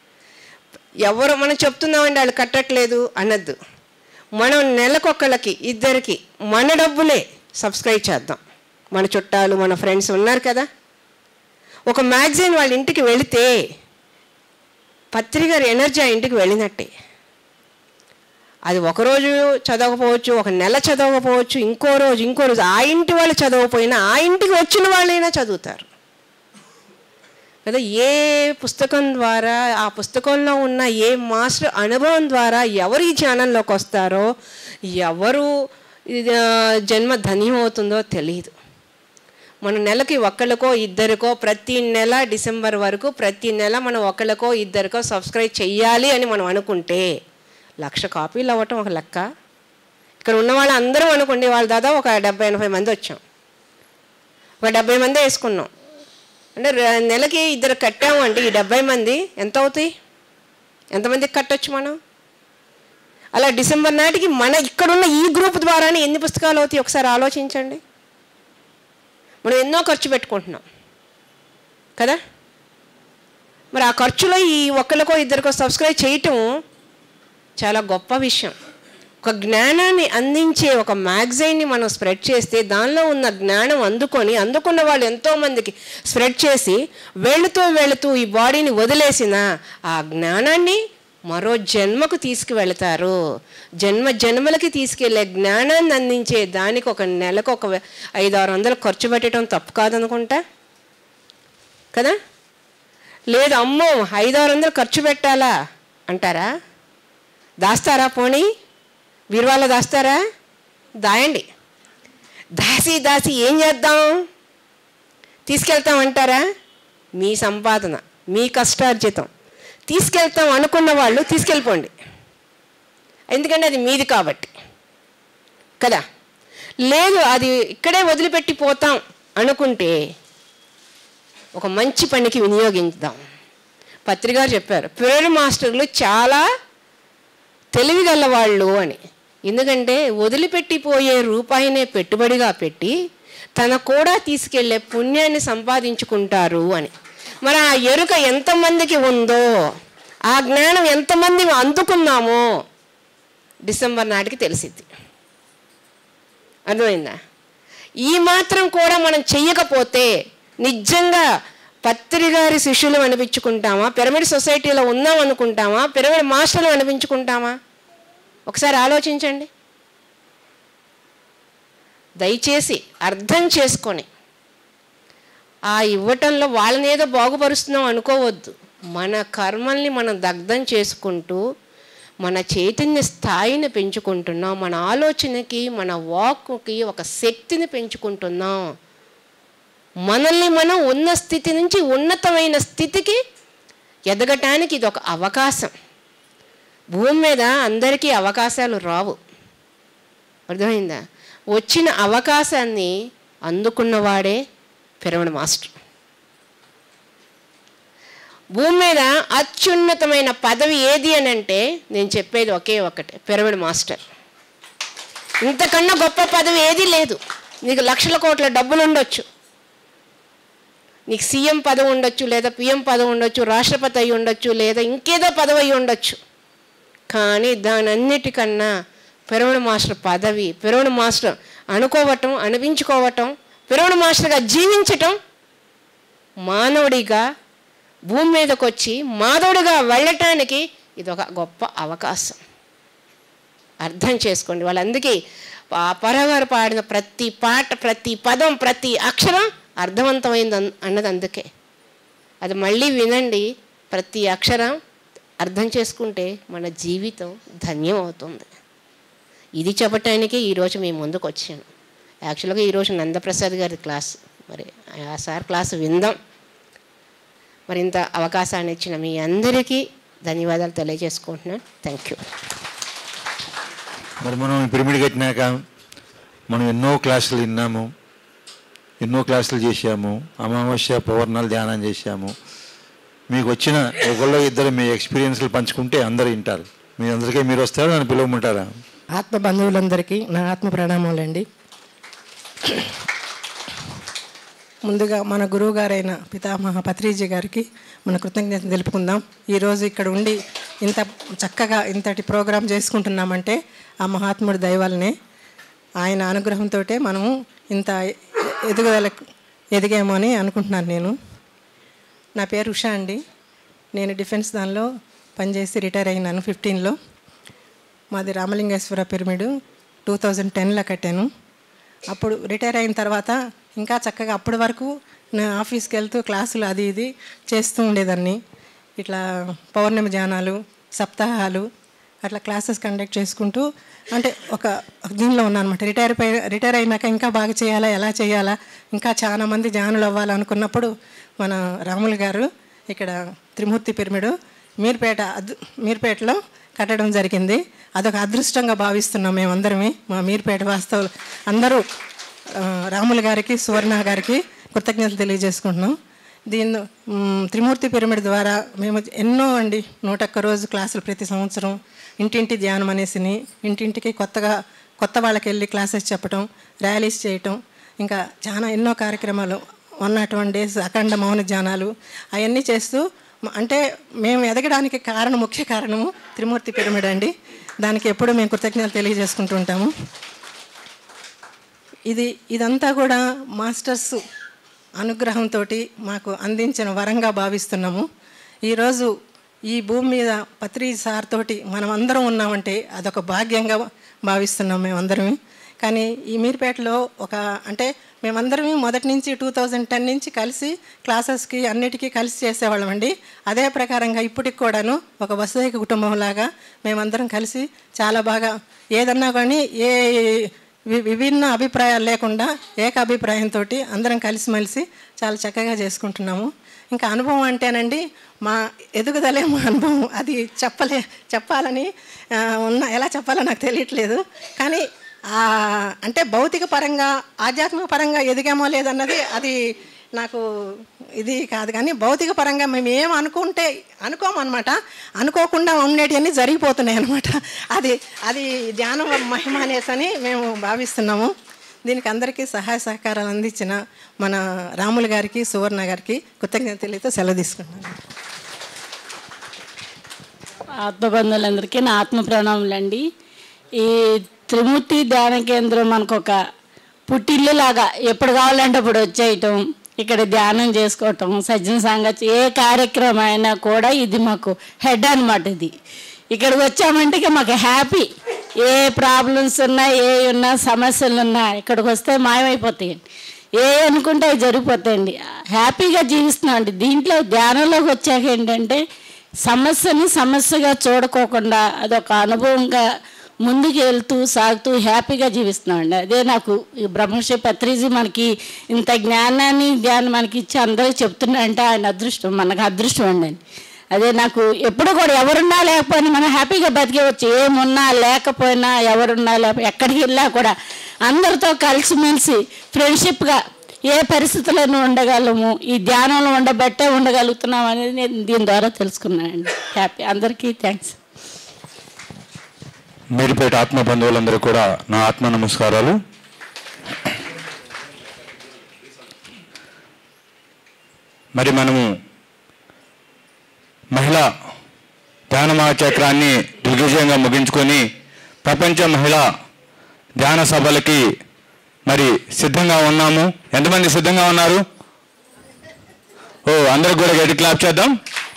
ఎవరు మనం చెప్తున్నామండి వాళ్ళు కట్టట్లేదు అనద్దు మనం నెలకొకళ్ళకి ఇద్దరికి మన డబ్బులే సబ్స్క్రైబ్ చేద్దాం మన చుట్టాలు మన ఫ్రెండ్స్ ఉన్నారు కదా ఒక మ్యాగజైన్ వాళ్ళ ఇంటికి వెళితే పత్రిక ఎనర్జీ ఆ ఇంటికి వెళ్ళినట్టే అది ఒకరోజు చదవకపోవచ్చు ఒక నెల చదవకపోవచ్చు ఇంకో రోజు ఇంకో రోజు ఆ ఇంటి వాళ్ళు చదవకపోయినా ఆ ఇంటికి వచ్చిన వాళ్ళైనా చదువుతారు కదా ఏ పుస్తకం ద్వారా ఆ పుస్తకంలో ఉన్న ఏ మాస్టర్ అనుభవం ద్వారా ఎవరు ఈ జ్ఞానంలోకి వస్తారో ఎవరు ఇది, ఆ, జన్మ ధన్యం అవుతుందో తెలియదు మన నెలకి ఒక్కళ్ళకో ఇద్దరికో ప్రతి నెల డిసెంబర్ వరకు ప్రతి నెల మనం ఒకళ్ళకో ఇద్దరికో సబ్స్క్రైబ్ చెయ్యాలి అని మనం అనుకుంటే లక్ష కాపీలు అవ్వటం ఒక లెక్క ఇక్కడ ఉన్న వాళ్ళు అందరం అనుకోండి వాళ్ళ దాదాపు ఒక డెబ్బై ఎనభై మంది వచ్చాం ఒక డెబ్బై మంది వేసుకున్నాం అంటే ర- నెలకి ఇద్దరు కట్టాము అంటే ఈ డెబ్బై మంది ఎంత అవుతాయి ఎంతమందికి కట్టొచ్చు మనం అలా డిసెంబర్ నాటికి మన ఇక్కడున్న ఈ గ్రూప్ ద్వారానే ఎన్ని పుస్తకాలు అవుతాయి ఒకసారి ఆలోచించండి మనం ఎన్నో ఖర్చు పెట్టుకుంటున్నాం కదా మరి ఆ ఖర్చులో ఈ ఒక్కరికో ఇద్దరికో సబ్స్క్రైబ్ చేయటం చాలా గొప్ప విషయం ఒక జ్ఞానాన్ని అందించే ఒక మ్యాగజైన్ని మనం స్ప్రెడ్ చేస్తే దానిలో ఉన్న జ్ఞానం అందుకొని అందుకున్న వాళ్ళు ఎంతోమందికి స్ప్రెడ్ చేసి వెళుతూ వెళుతూ ఈ బాడీని వదిలేసిన ఆ జ్ఞానాన్ని మరో జన్మకు తీసుకువెళతారు జన్మ జన్మలకి తీసుకెళ్లే జ్ఞానాన్ని అందించే దానికి ఒక నెలకు ఒక వె- ఐదు ఆరు వందలు ఖర్చు పెట్టడం తప్పు కాదనుకుంటా కదా లేదు అమ్మో ఐదు ఆరు వందలు ఖర్చు పెట్టాలా అంటారా దాస్తారా పోనీ బీరువాలో దాస్తారా దాయండి దాసి దాసి ఏం చేద్దాం తీసుకెళ్తాం అంటారా మీ సంపాదన మీ కష్టార్జితం తీసుకెళ్తాం అనుకున్న వాళ్ళు తీసుకెళ్ళిపోండి ఎందుకంటే అది మీది కాబట్టి కదా లేదు అది ఇక్కడే వదిలిపెట్టి పోతాం అనుకుంటే ఒక మంచి పనికి వినియోగిద్దాం పత్రికారు చెప్పారు పిల్లల మాస్టర్లు చాలా తెలివిగల వాళ్ళు అని ఎందుకంటే వదిలిపెట్టిపోయే రూపాయినే పెట్టుబడిగా పెట్టి తన కూడా తీసుకెళ్లే పుణ్యాన్ని సంపాదించుకుంటారు అని మరి ఆ ఎరుక ఎంతమందికి ఉందో ఆ జ్ఞానం ఎంతమంది అందుకున్నామో డిసెంబర్ నాటికి తెలిసిద్ది అర్థమైందా ఈ మాత్రం కూడా మనం చెయ్యకపోతే నిజంగా పత్రి గారి శిష్యులు అనిపించుకుంటామా పిరమిడ్ సొసైటీలో ఉన్నాం అనుకుంటామా పిరమిడ్ మాస్టర్లు అనిపించుకుంటామా ఒకసారి ఆలోచించండి దయచేసి అర్థం చేసుకొని ఆ ఇవ్వటంలో వాళ్ళని ఏదో బాగుపరుస్తున్నాం అనుకోవద్దు మన కర్మల్ని మనం దగ్ధం చేసుకుంటూ మన చైతన్య స్థాయిని పెంచుకుంటున్నాం మన ఆలోచనకి మన వాక్కి ఒక శక్తిని పెంచుకుంటున్నాం మనల్ని మనం ఉన్న స్థితి నుంచి ఉన్నతమైన స్థితికి ఎదగటానికి ఇది ఒక అవకాశం భూమి మీద అందరికీ అవకాశాలు రావు అర్థమైందా వచ్చిన అవకాశాన్ని అందుకున్నవాడే పిరమిడ్ మాస్టర్ భూమి మీద అత్యున్నతమైన పదవి ఏది అని అంటే నేను చెప్పేది ఒకే ఒక్కటే పిరమిడ్ మాస్టర్ ఇంతకన్నా గొప్ప పదవి ఏదీ లేదు నీకు లక్షల కోట్ల డబ్బులు ఉండొచ్చు నీకు సీఎం పదవి ఉండొచ్చు లేదా పిఎం పదవి ఉండొచ్చు రాష్ట్రపతి అయి ఉండొచ్చు లేదా ఇంకేదో పదవి అయి ఉండొచ్చు కానీ దాని అన్నిటికన్నా పిరమిడ్ మాస్టర్ పదవి పిరమిడ్ మాస్టర్ అనుకోవటం అనిపించుకోవటం పిరమిడ్ మాస్టర్గా జీవించటం మానవుడిగా భూమి మీదకి వచ్చి మాధవుడిగా వెళ్ళటానికి ఇది ఒక గొప్ప అవకాశం అర్థం చేసుకోండి వాళ్ళందుకే పరగారు పాడిన ప్రతి పాట ప్రతి పదం ప్రతి అక్షరం అర్థవంతమైంది అన్- అన్నది అందుకే అది మళ్ళీ వినండి ప్రతి అక్షరం అర్థం చేసుకుంటే మన జీవితం ధన్యం అవుతుంది ఇది చెప్పటానికి ఈరోజు మీ ముందుకు వచ్చాను యాక్చువల్గా ఈరోజు నందప్రసాద్ గారి క్లాస్ మరి ఆ సార్ క్లాస్ విందాం మరి ఇంత అవకాశాన్ని ఇచ్చిన మీ అందరికీ ధన్యవాదాలు తెలియజేసుకుంటున్నాను థ్యాంక్ యూ మరి మనం ఈ పిరమిడ్ కట్టినాక మనం ఎన్నో క్లాసులు విన్నాము ఎన్నో క్లాసులు చేశాము అమావాస్య పౌర్ణాలు ధ్యానం చేశాము మీకు వచ్చిన ఒకళ్ళు ఇద్దరు మీ ఎక్స్పీరియన్స్లు పంచుకుంటే అందరూ వింటారు మీ అందరికీ మీరు వస్తారా నన్ను పిలవమంటారా ఆత్మ బంధువులందరికీ నా ఆత్మ ప్రణామాలండి ముందుగా మన గురువు గారైన పితామహ పత్రిజీ గారికి మన కృతజ్ఞత తెలుపుకుందాం ఈరోజు ఇక్కడ ఉండి ఇంత చక్కగా ఇంతటి ప్రోగ్రాం చేసుకుంటున్నామంటే ఆ మహాత్ముడి దయవల్లనే ఆయన అనుగ్రహంతో మనము ఇంత ఎదుగుదల ఎదిగాము అని అనుకుంటున్నాను నేను నా పేరు ఉషా అండి నేను డిఫెన్స్ దానిలో పనిచేసి రిటైర్ అయినాను ఫిఫ్టీన్లో మాది రామలింగేశ్వర పిరమిడ్ టూ థౌజండ్ టెన్లో కట్టాను అప్పుడు రిటైర్ అయిన తర్వాత ఇంకా చక్కగా అప్పటి వరకు నేను ఆఫీస్కి వెళ్తూ క్లాసులు అది ఇది చేస్తూ ఉండేదాన్ని ఇట్లా పౌర్ణమి ధ్యానాలు సప్తాహాలు అట్లా క్లాసెస్ కండక్ట్ చేసుకుంటూ అంటే ఒక దీనిలో ఉన్నాను అనమాట రిటైర్ పై రిటైర్ అయినాక ఇంకా బాగా చేయాలా ఎలా చేయాలా ఇంకా చాలా మంది ధ్యానులు అవ్వాలనుకున్నప్పుడు మన రాములు గారు ఇక్కడ త్రిమూర్తి పిరమిడు మీర్పేట అద్ మీర్పేటలో కట్టడం జరిగింది అదొక అదృష్టంగా భావిస్తున్నాం మేమందరమే మా మీర్పేట వాస్తవులు అందరూ ఆ, రాములు గారికి సువర్ణ గారికి కృతజ్ఞతలు తెలియజేసుకుంటున్నాం దీన్ని మ్, త్రిమూర్తి పిరమిడ్ ద్వారా మేము ఎన్నో అండి నూట ఒక్క రోజు క్లాసులు ప్రతి సంవత్సరం ఇంటింటి ధ్యానం అనేసిని ఇంటింటికి కొత్తగా కొత్త వాళ్ళకి వెళ్ళి క్లాసెస్ చెప్పటం ర్యాలీస్ చేయటం ఇంకా చాలా ఎన్నో కార్యక్రమాలు వన్ నాట్ వన్ డేస్ అఖండ మౌన ధ్యానాలు అవన్నీ చేస్తూ మ- అంటే మేము ఎదగడానికి కారణం ముఖ్య కారణము త్రిమూర్తి పిరమిడ్ అండి దానికి ఎప్పుడూ మేము కృతజ్ఞతలు తెలియజేసుకుంటూ ఉంటాము ఇది ఇదంతా కూడా మాస్టర్స్ అనుగ్రహంతో మాకు అందించిన వరంగా భావిస్తున్నాము ఈరోజు ఈ భూమి మీద పత్రి సార్ తోటి మనం అందరం ఉన్నామంటే అదొక భాగ్యంగా భావిస్తున్నాం మేమందరమే కానీ ఈ మీర్పేటలో ఒక అంటే మేమందరం మొదటి నుంచి టూ థౌజండ్ టెన్ నుంచి కలిసి క్లాసెస్కి అన్నిటికీ కలిసి చేసేవాళ్ళం అండి అదే ప్రకారంగా ఇప్పటికి కూడాను ఒక వసుదైక కుటుంబంలాగా మేమందరం కలిసి చాలా బాగా ఏదన్నా కానీ ఏ వి- విభిన్న అభిప్రాయాలు లేకుండా ఏక అభిప్రాయంతో అందరం కలిసిమెలిసి చాలా చక్కగా చేసుకుంటున్నాము ఇంకా అనుభవం అంటేనండి మా ఎదుగుదలే మా అనుభవం అది చెప్పలే చెప్పాలని ఆ, ఉన్న ఎలా చెప్పాలో నాకు తెలియట్లేదు కానీ ఆ, అంటే భౌతిక పరంగా ఆధ్యాత్మిక పరంగా ఎదిగామో లేదన్నది అది నాకు ఇది కాదు కానీ భౌతిక పరంగా మేము ఏం అనుకుంటే అనుకోమన్నమాట అనుకోకుండా ఉండేటివన్నీ జరిగిపోతున్నాయి అనమాట అది అది ధ్యానం మహిమ అనేసి అని మేము భావిస్తున్నాము దీనికి అందరికీ సహాయ సహకారాలు అందించిన మన రాములు గారికి సువర్ణ గారికి కృతజ్ఞతలతో సెలవు తీసుకున్నాను ఆత్మబంధువులందరికీ నా ఆత్మ ప్రణాములండి ఈ త్రిమూర్తి ధ్యాన కేంద్రం మనకు ఒక పుట్టిల్లు లాగా ఎప్పుడు కావాలంటే అప్పుడు వచ్చేయటం ఇక్కడ ధ్యానం చేసుకోవటం సజ్జన సంగతి ఏ కార్యక్రమం అయినా కూడా ఇది మాకు హెడ్ అనమాట ఇది ఇక్కడికి వచ్చామంటే ఇక మాకు హ్యాపీ ఏ ప్రాబ్లమ్స్ ఉన్నా ఏ ఉన్నా సమస్యలు ఉన్నా ఇక్కడికి వస్తే మాయమైపోతాయండి ఏ అనుకుంటే అవి జరిగిపోతాయండి హ్యాపీగా జీవిస్తున్నాం అండి దీంట్లో ధ్యానంలోకి వచ్చాక ఏంటంటే సమస్యని సమస్యగా చూడకోకుండా అదొక అనుభవంగా ముందుకు వెళ్తూ సాగుతూ హ్యాపీగా జీవిస్తున్నామండి అదే నాకు ఈ బ్రహ్మశ్రీ పత్రిజీ మనకి ఇంత జ్ఞానాన్ని ధ్యానం మనకి ఇచ్చి అందరికీ చెప్తున్నా అంటే ఆయన అదృష్టం మనకు అదృష్టం అండి అదే నాకు ఎప్పుడు కూడా ఎవరున్నా లేకపోయినా మనం హ్యాపీగా బతికేవచ్చు ఏమున్నా లేకపోయినా ఎవరున్నా లేకపోతే ఎక్కడికి వెళ్ళా కూడా అందరితో కలిసిమెలిసి ఫ్రెండ్షిప్గా ఏ పరిస్థితులను ఉండగలము ఈ ధ్యానంలో ఉండబట్టే ఉండగలుగుతున్నాం అనేది నేను దీని ద్వారా తెలుసుకున్నానండి హ్యాపీ అందరికీ థ్యాంక్స్ మీరుపేట ఆత్మ బంధువులందరూ కూడా నా ఆత్మ నమస్కారాలు మరి మనము మహిళా ధ్యాన మహాచక్రాన్ని దిగ్విజయంగా ముగించుకొని ప్రపంచ మహిళా ధ్యాన సభలకి మరి సిద్ధంగా ఉన్నాము ఎంతమంది సిద్ధంగా ఉన్నారు ఓ అందరికి కూడా గట్టి క్లాప్ చేద్దాం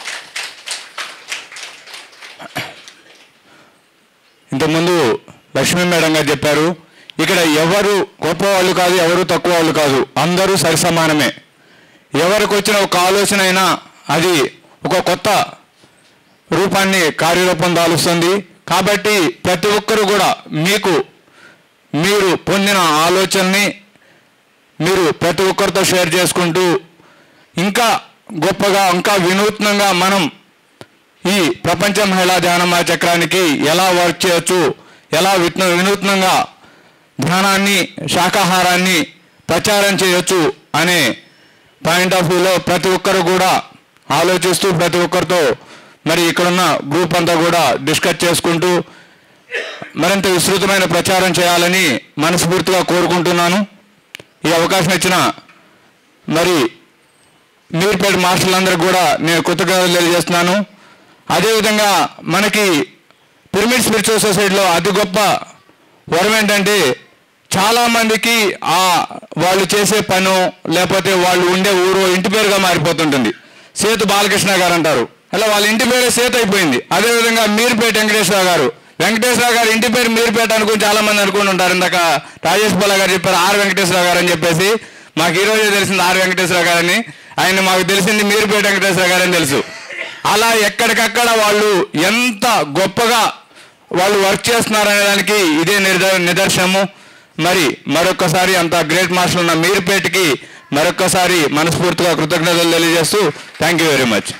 ఇంతకుముందు లక్ష్మీ మేడం గారు చెప్పారు ఇక్కడ ఎవరు గొప్ప వాళ్ళు కాదు ఎవరు తక్కువ వాళ్ళు కాదు అందరూ సరిసమానమే ఎవరికి వచ్చిన ఒక ఆలోచన అయినా అది ఒక కొత్త రూపాన్ని కార్యరూపం దాలుస్తుంది కాబట్టి ప్రతి ఒక్కరు కూడా మీకు మీరు పొందిన ఆలోచనని మీరు ప్రతి ఒక్కరితో షేర్ చేసుకుంటూ ఇంకా గొప్పగా ఇంకా వినూత్నంగా మనం ఈ ప్రపంచ మహిళా ధ్యాన చక్రానికి ఎలా వర్క్ చేయొచ్చు ఎలా విత్న వినూత్నంగా ధ్యానాన్ని శాకాహారాన్ని ప్రచారం చేయొచ్చు అనే పాయింట్ ఆఫ్ వ్యూలో ప్రతి ఒక్కరు కూడా ఆలోచిస్తూ ప్రతి ఒక్కరితో మరి ఇక్కడున్న గ్రూప్ అంతా కూడా డిస్కస్ చేసుకుంటూ మరింత విస్తృతమైన ప్రచారం చేయాలని మనస్ఫూర్తిగా కోరుకుంటున్నాను ఈ అవకాశం ఇచ్చిన మరి మీర్పేట మాస్టర్లందరికీ కూడా నేను కృతజ్ఞతలు తెలియజేస్తున్నాను అదేవిధంగా మనకి పిరమిడ్ స్పిరిచువల్ సొసైటీలో అతి గొప్ప వరం ఏంటంటే చాలామందికి ఆ వాళ్ళు చేసే పను లేకపోతే వాళ్ళు ఉండే ఊరు ఇంటి పేరుగా మారిపోతుంటుంది సేతు బాలకృష్ణ గారు అంటారు అలా వాళ్ళ ఇంటి పేరే సేతు అయిపోయింది అదేవిధంగా మీర్పేట వెంకటేశ్వర గారు వెంకటేశ్వర గారు ఇంటి పేరు మీర్పేట అనుకుని చాలా మంది అనుకుని ఉంటారు ఇందాక రాజేష్ బాల గారు చెప్పారు ఆర్ వెంకటేశ్వర గారు అని చెప్పేసి మాకు ఈ రోజే తెలిసింది ఆర్ వెంకటేశ్వర గారని ఆయన మాకు తెలిసింది మీరుపేట వెంకటేశ్వర గారని తెలుసు అలా ఎక్కడికక్కడ వాళ్ళు ఎంత గొప్పగా వాళ్ళు వర్క్ చేస్తున్నారనే దానికి ఇదే నిద నిదర్శనము మరి మరొక్కసారి అంత గ్రేట్ మాస్టర్ ఉన్న మీరుపేటకి మరొక్కసారి మనస్ఫూర్తిగా కృతజ్ఞతలు తెలియజేస్తూ థ్యాంక్ యూ వెరీ మచ్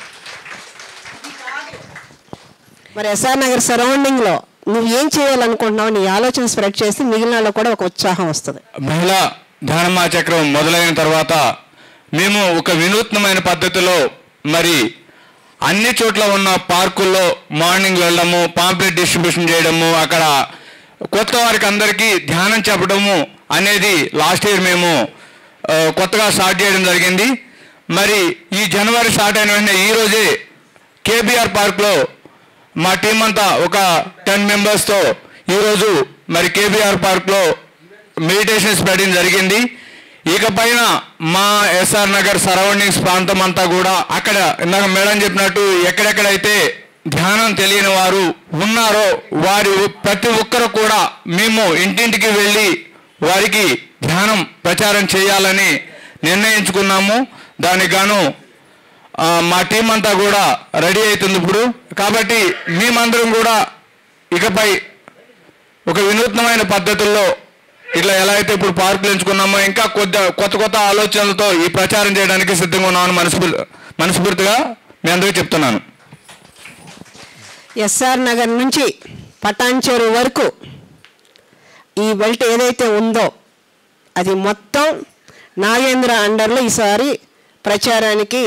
మరి ఎస్ఆర్ నగర్ సరౌండింగ్లో నువ్వు ఏం చేయాలనుకుంటున్నావు నీ ఆలోచన స్ప్రెడ్ చేసి మిగిలిన వాళ్ళకు కూడా ఒక ఉత్సాహం వస్తుంది మహిళా ధ్యానమా చక్రం మొదలైన తర్వాత మేము ఒక వినూత్నమైన పద్ధతిలో మరి అన్ని చోట్ల ఉన్న పార్కుల్లో మార్నింగ్ వెళ్ళడము పాంప్లెట్ డిస్ట్రిబ్యూషన్ చేయడము అక్కడ కొత్త వారికి అందరికీ ధ్యానం చెప్పడము అనేది లాస్ట్ ఇయర్ మేము ఆ, కొత్తగా స్టార్ట్ చేయడం జరిగింది మరి ఈ జనవరి స్టార్ట్ అయిన వెంటనే ఈ రోజే కేబీఆర్ పార్క్లో మా టీం అంతా ఒక టెన్ మెంబర్స్తో ఈరోజు మరి కేబీఆర్ పార్క్లో మెడిటేషన్స్ పెట్టడం జరిగింది ఇక పైన మా ఎస్ఆర్ నగర్ సరౌండింగ్స్ ప్రాంతం అంతా కూడా అక్కడ ఇందాక మేడం చెప్పినట్టు ఎక్కడెక్కడైతే ధ్యానం తెలియని వారు ఉన్నారో వారి ప్రతి ఒక్కరు కూడా మేము ఇంటింటికి వెళ్ళి వారికి ధ్యానం ప్రచారం చేయాలని నిర్ణయించుకున్నాము దానికి గాను ఆ, మా టీం అంతా కూడా రెడీ అవుతుంది ఇప్పుడు కాబట్టి మేమందరం కూడా ఇకపై ఒక వినూత్నమైన పద్ధతుల్లో ఇట్లా ఎలా అయితే ఇప్పుడు పార్కులు ఎంచుకున్నామో ఇంకా కొద్ది కొత్త కొత్త ఆలోచనలతో ఈ ప్రచారం చేయడానికి సిద్ధంగా ఉన్నామని మనస్ఫూర్ మనస్ఫూర్తిగా మీ అందరికీ చెప్తున్నాను ఎస్ఆర్ నగర్ నుంచి పటాన్చేరు వరకు ఈ బెల్ట్ ఏదైతే ఉందో అది మొత్తం నాగేంద్ర అండర్లో ఈసారి ప్రచారానికి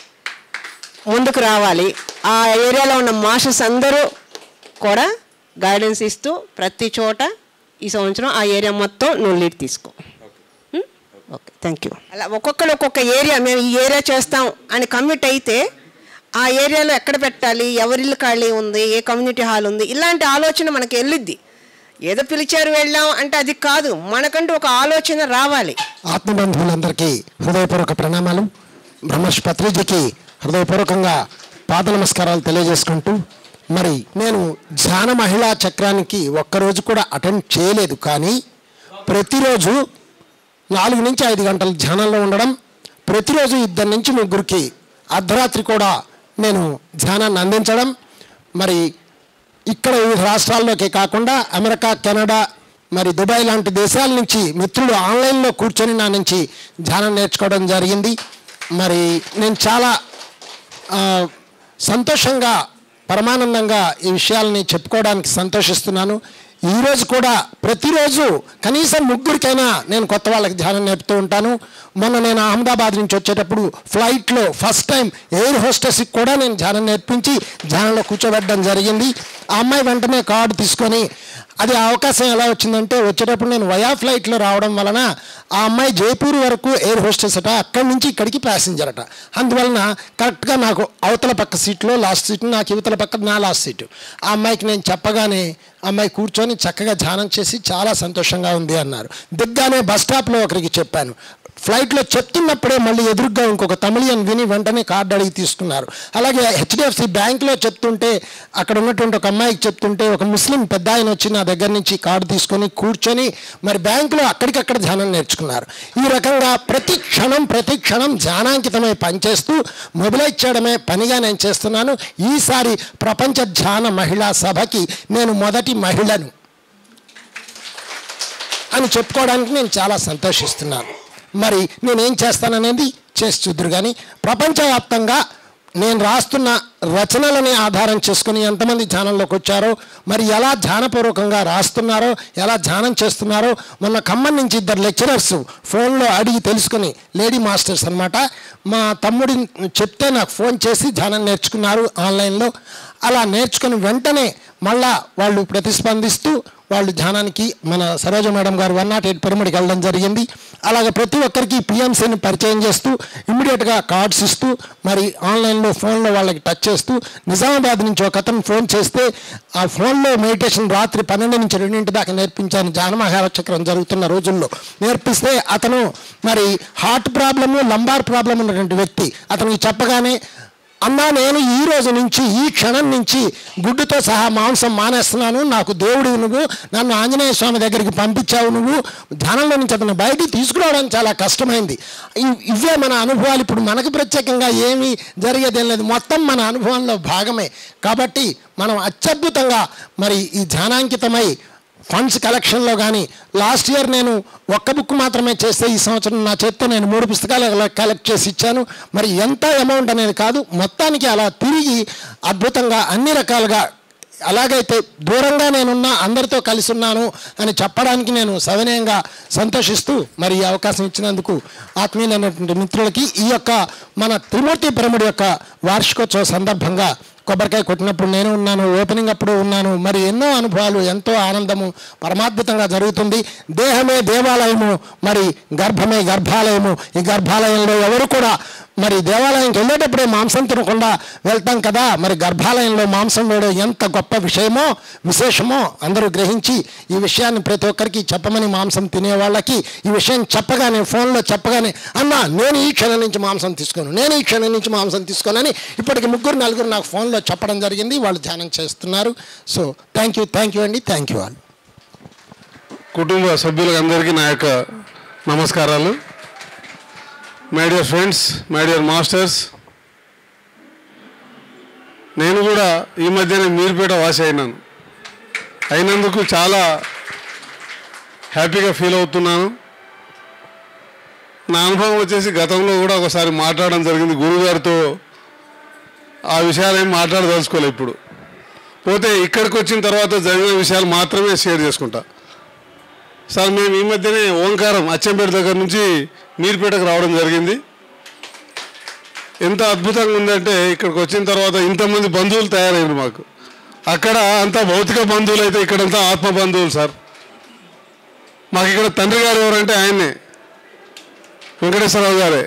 ముందుకు రావాలి ఆ ఏరియాలో ఉన్న మాస్టర్స్ అందరూ కూడా గైడెన్స్ ఇస్తూ ప్రతి చోట ఈ సంవత్సరం ఆ ఏరియా మొత్తం నువ్వు లీడ్ తీసుకో ఉం? ఓకే థ్యాంక్ యూ అలా ఒక్కొక్కరు ఒక్కొక్క ఏరియా మేము ఈ ఏరియా చేస్తాం అని కమిట్ అయితే ఆ ఏరియాలో ఎక్కడ పెట్టాలి ఎవరిల్లు ఖాళీ ఉంది ఏ కమ్యూనిటీ హాల్ ఉంది ఇలాంటి ఆలోచన మనకి వెళ్ళిద్ది ఏదో పిలిచారు వెళ్ళాం అంటే అది కాదు మనకంటూ ఒక ఆలోచన రావాలి ఆత్మబంధువులందరికీ హృదయపూర్వక ప్రణామాలు బ్రహ్మర్షి పత్రిజీకి హృదయపూర్వకంగా పాద నమస్కారాలు తెలియజేసుకుంటూ మరి నేను ధ్యాన మహిళా చక్రానికి ఒక్కరోజు కూడా అటెండ్ చేయలేదు కానీ ప్రతిరోజు నాలుగు నుంచి ఐదు గంటలు ధ్యానంలో ఉండడం ప్రతిరోజు ఇద్దరు నుంచి ముగ్గురికి అర్ధరాత్రి కూడా నేను ధ్యానాన్ని అందించడం మరి ఇక్కడ వివిధ రాష్ట్రాల్లోకే కాకుండా అమెరికా కెనడా మరి దుబాయ్ లాంటి దేశాల నుంచి మిత్రులు ఆన్లైన్లో కూర్చొని నా నుంచి ధ్యానం నేర్చుకోవడం జరిగింది మరి నేను చాలా ఆ, సంతోషంగా పరమానందంగా ఈ విషయాల్ని చెప్పుకోవడానికి సంతోషిస్తున్నాను ఈరోజు కూడా ప్రతిరోజు కనీసం ముగ్గురికైనా నేను కొత్త వాళ్ళకి ధ్యానం నేర్పుతూ ఉంటాను మొన్న నేను అహ్మదాబాద్ నుంచి వచ్చేటప్పుడు ఫ్లైట్లో ఫస్ట్ టైం ఎయిర్ హోస్టెస్కి కూడా నేను ధ్యానం నేర్పించి ధ్యానంలో కూర్చోబెట్టడం జరిగింది ఆ అమ్మాయి వెంటనే కార్డు తీసుకొని అది ఆ అవకాశం ఎలా వచ్చిందంటే వచ్చేటప్పుడు నేను వయా ఫ్లైట్లో రావడం వలన ఆ అమ్మాయి జైపూర్ వరకు ఎయిర్ హోస్టెస్ అట అక్కడి నుంచి ఇక్కడికి ప్యాసింజర్ అట అందువలన కరెక్ట్గా నాకు అవతల పక్క సీట్లో లాస్ట్ సీట్ నాకు ఇవతల పక్క నా లాస్ట్ సీటు ఆ అమ్మాయికి నేను చెప్పగానే ఆ అమ్మాయి కూర్చొని చక్కగా ధ్యానం చేసి చాలా సంతోషంగా ఉంది అన్నారు దిగ్గానే బస్ స్టాప్లో ఒకరికి చెప్పాను ఫ్లైట్లో చెప్తున్నప్పుడే మళ్ళీ ఎదురుగ్గా ఇంకొక తమిళియన్ విని వెంటనే కార్డు అడిగి తీసుకున్నారు అలాగే హెచ్డిఎఫ్సి బ్యాంక్లో చెప్తుంటే అక్కడ ఉన్నటువంటి ఒక అమ్మాయికి చెప్తుంటే ఒక ముస్లిం పెద్ద ఆయన వచ్చి నా దగ్గర నుంచి కార్డు తీసుకొని కూర్చొని మరి బ్యాంకులో అక్కడికక్కడ ధ్యానం నేర్చుకున్నారు ఈ రకంగా ప్రతి క్షణం ప్రతి క్షణం ధ్యానాంకితమై పనిచేస్తూ మొబిలైజ్ చేయడమే పనిగా నేను చేస్తున్నాను ఈసారి ప్రపంచ ధ్యాన మహిళా సభకి నేను మొదటి మహిళను అని చెప్పుకోవడానికి నేను చాలా సంతోషిస్తున్నాను మరి నేనేం చేస్తాననేది చేసి చూద్దరు కానీ ప్రపంచవ్యాప్తంగా నేను రాస్తున్న రచనలని ఆధారం చేసుకుని ఎంతమంది ధ్యానంలోకి వచ్చారో మరి ఎలా ధ్యానపూర్వకంగా రాస్తున్నారో ఎలా ధ్యానం చేస్తున్నారో మొన్న ఖమ్మం నుంచి ఇద్దరు లెక్చరర్స్ ఫోన్లో అడిగి తెలుసుకుని లేడీ మాస్టర్స్ అన్నమాట మా తమ్ముడి చెప్తే నాకు ఫోన్ చేసి ధ్యానం నేర్చుకున్నారు ఆన్లైన్లో అలా నేర్చుకుని వెంటనే మళ్ళా వాళ్ళు ప్రతిస్పందిస్తూ వాళ్ళు ధ్యానానికి మన సరోజ మేడం గారు వన్ నాట్ ఎయిట్ పిరమిడ్కి వెళ్ళడం జరిగింది అలాగే ప్రతి ఒక్కరికి పిఎంసీని పరిచయం చేస్తూ ఇమ్మీడియట్గా కార్డ్స్ ఇస్తూ మరి ఆన్లైన్లో ఫోన్లో వాళ్ళకి టచ్ చేస్తూ నిజామాబాద్ నుంచి ఒక అతను ఫోన్ చేస్తే ఆ ఫోన్లో మెడిటేషన్ రాత్రి పన్నెండు నుంచి రెండింటి దాకా నేర్పించాను జానమహార చక్రం జరుగుతున్న రోజుల్లో నేర్పిస్తే అతను మరి హార్ట్ ప్రాబ్లము లంబార్ ప్రాబ్లం ఉన్నటువంటి వ్యక్తి అతనికి చెప్పగానే అన్నా నేను ఈ రోజు నుంచి ఈ క్షణం నుంచి గుడ్డుతో సహా మాంసం మానేస్తున్నాను నాకు దేవుడు నువ్వు నన్ను ఆంజనేయ స్వామి దగ్గరికి పంపించావు నువ్వు ధ్యానంలో నుంచి అతను బయటికి తీసుకురావడం చాలా కష్టమైంది ఇ- ఇవే మన అనుభవాలు ఇప్పుడు మనకు ప్రత్యేకంగా ఏమీ జరిగేదేం లేదు మొత్తం మన అనుభవంలో భాగమే కాబట్టి మనం అత్యద్భుతంగా మరి ఈ ధ్యానాంకితమై ఫండ్స్ కలెక్షన్లో కానీ లాస్ట్ ఇయర్ నేను ఒక్క బుక్ మాత్రమే చేస్తే ఈ సంవత్సరం నా చేత్తో నేను మూడు పుస్తకాలు అలా కలెక్ట్ చేసి ఇచ్చాను మరి ఎంత అమౌంట్ అనేది కాదు మొత్తానికి అలా తిరిగి అద్భుతంగా అన్ని రకాలుగా అలాగైతే దూరంగా నేనున్నా అందరితో కలిసి ఉన్నాను అని చెప్పడానికి నేను సవినయంగా సంతోషిస్తూ మరి ఈ అవకాశం ఇచ్చినందుకు ఆత్మీయులైనటువంటి మిత్రులకి ఈ యొక్క మన త్రిమూర్తి పిరమిడ్ యొక్క వార్షికోత్సవ సందర్భంగా కొబ్బరికాయ కొట్టినప్పుడు నేను ఉన్నాను ఓపెనింగ్ అప్పుడు ఉన్నాను మరి ఎన్నో అనుభవాలు ఎంతో ఆనందము పరమాద్భుతంగా జరుగుతుంది దేహమే దేవాలయము మరి గర్భమే గర్భాలయము ఈ గర్భాలయంలో ఎవరు కూడా మరి దేవాలయంకి వెళ్ళేటప్పుడే మాంసం తినకుండా వెళ్తాం కదా మరి గర్భాలయంలో మాంసం వేయడం ఎంత గొప్ప విషయమో విశేషమో అందరూ గ్రహించి ఈ విషయాన్ని ప్రతి ఒక్కరికి చెప్పమని మాంసం తినే వాళ్ళకి ఈ విషయం చెప్పగానే ఫోన్లో చెప్పగానే అన్న నేను ఈ క్షణం నుంచి మాంసం తీసుకోను నేను ఈ క్షణం నుంచి మాంసం తీసుకోనని ఇప్పటికి ముగ్గురు నలుగురు నాకు ఫోన్లో చెప్పడం జరిగింది వాళ్ళు ధ్యానం చేస్తున్నారు so thank you thank you అండి థ్యాంక్ యూ ఆల్ కుటుంబ సభ్యులకు అందరికీ నా యొక్క నమస్కారాలు my dear friends my dear masters నేను కూడా ఈ మధ్యనే మీరుపేట వాసి అయినాను అయినందుకు చాలా హ్యాపీగా ఫీల్ అవుతున్నాను నా అనుభవం వచ్చేసి గతంలో కూడా ఒకసారి మాట్లాడడం జరిగింది గురుగారితో ఆ విషయాలు ఏం మాట్లాడదలుచుకోలే ఇప్పుడు పోతే ఇక్కడికి వచ్చిన తర్వాత జరిగిన విషయాలు మాత్రమే షేర్ చేసుకుంటా సార్ మేము ఈ మధ్యనే ఓంకారం అచ్చంపేట దగ్గర నుంచి మీర్పేటకు రావడం జరిగింది ఎంత అద్భుతంగా ఉందంటే ఇక్కడికి వచ్చిన తర్వాత ఇంతమంది బంధువులు తయారయ్యారు మాకు అక్కడ అంతా భౌతిక బంధువులు అయితే ఇక్కడంతా ఆత్మ బంధువులు సార్ మాకు ఇక్కడ తండ్రి గారు ఎవరంటే ఆయన్నే వెంకటేశ్వరరావు గారే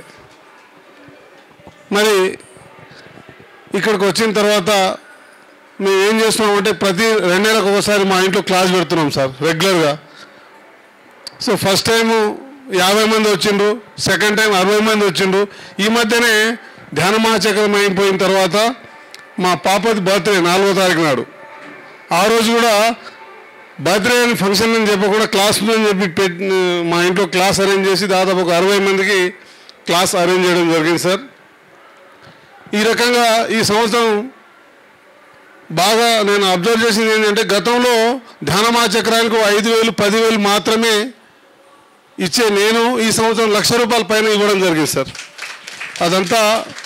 మరి ఇక్కడికి వచ్చిన తర్వాత మేము ఏం చేస్తున్నామంటే ప్రతి రెండేళ్ళకి ఒకసారి మా ఇంట్లో క్లాస్ పెడుతున్నాం సార్ రెగ్యులర్గా సో ఫస్ట్ టైము యాభై మంది వచ్చిండ్రు సెకండ్ టైం అరవై మంది వచ్చిండ్రు ఈ మధ్యనే ధ్యాన మహాచక్రం అయిపోయిన తర్వాత మా పాపది బర్త్డే నాలుగో తారీఖు నాడు ఆ రోజు కూడా బర్త్డే అని ఫంక్షన్ అని చెప్పకుండా క్లాస్ అని చెప్పి పెట్టి మా ఇంట్లో క్లాస్ అరేంజ్ చేసి దాదాపు ఒక అరవై మందికి క్లాస్ అరేంజ్ చేయడం జరిగింది సార్ ఈ రకంగా ఈ సంవత్సరం బాగా నేను అబ్జర్వ్ చేసింది ఏంటంటే గతంలో ధ్యానమా చక్రానికి ఐదు వేలు పదివేలు మాత్రమే ఇచ్చే నేను ఈ సంవత్సరం లక్ష రూపాయల పైన ఇవ్వడం జరిగింది సార్ అదంతా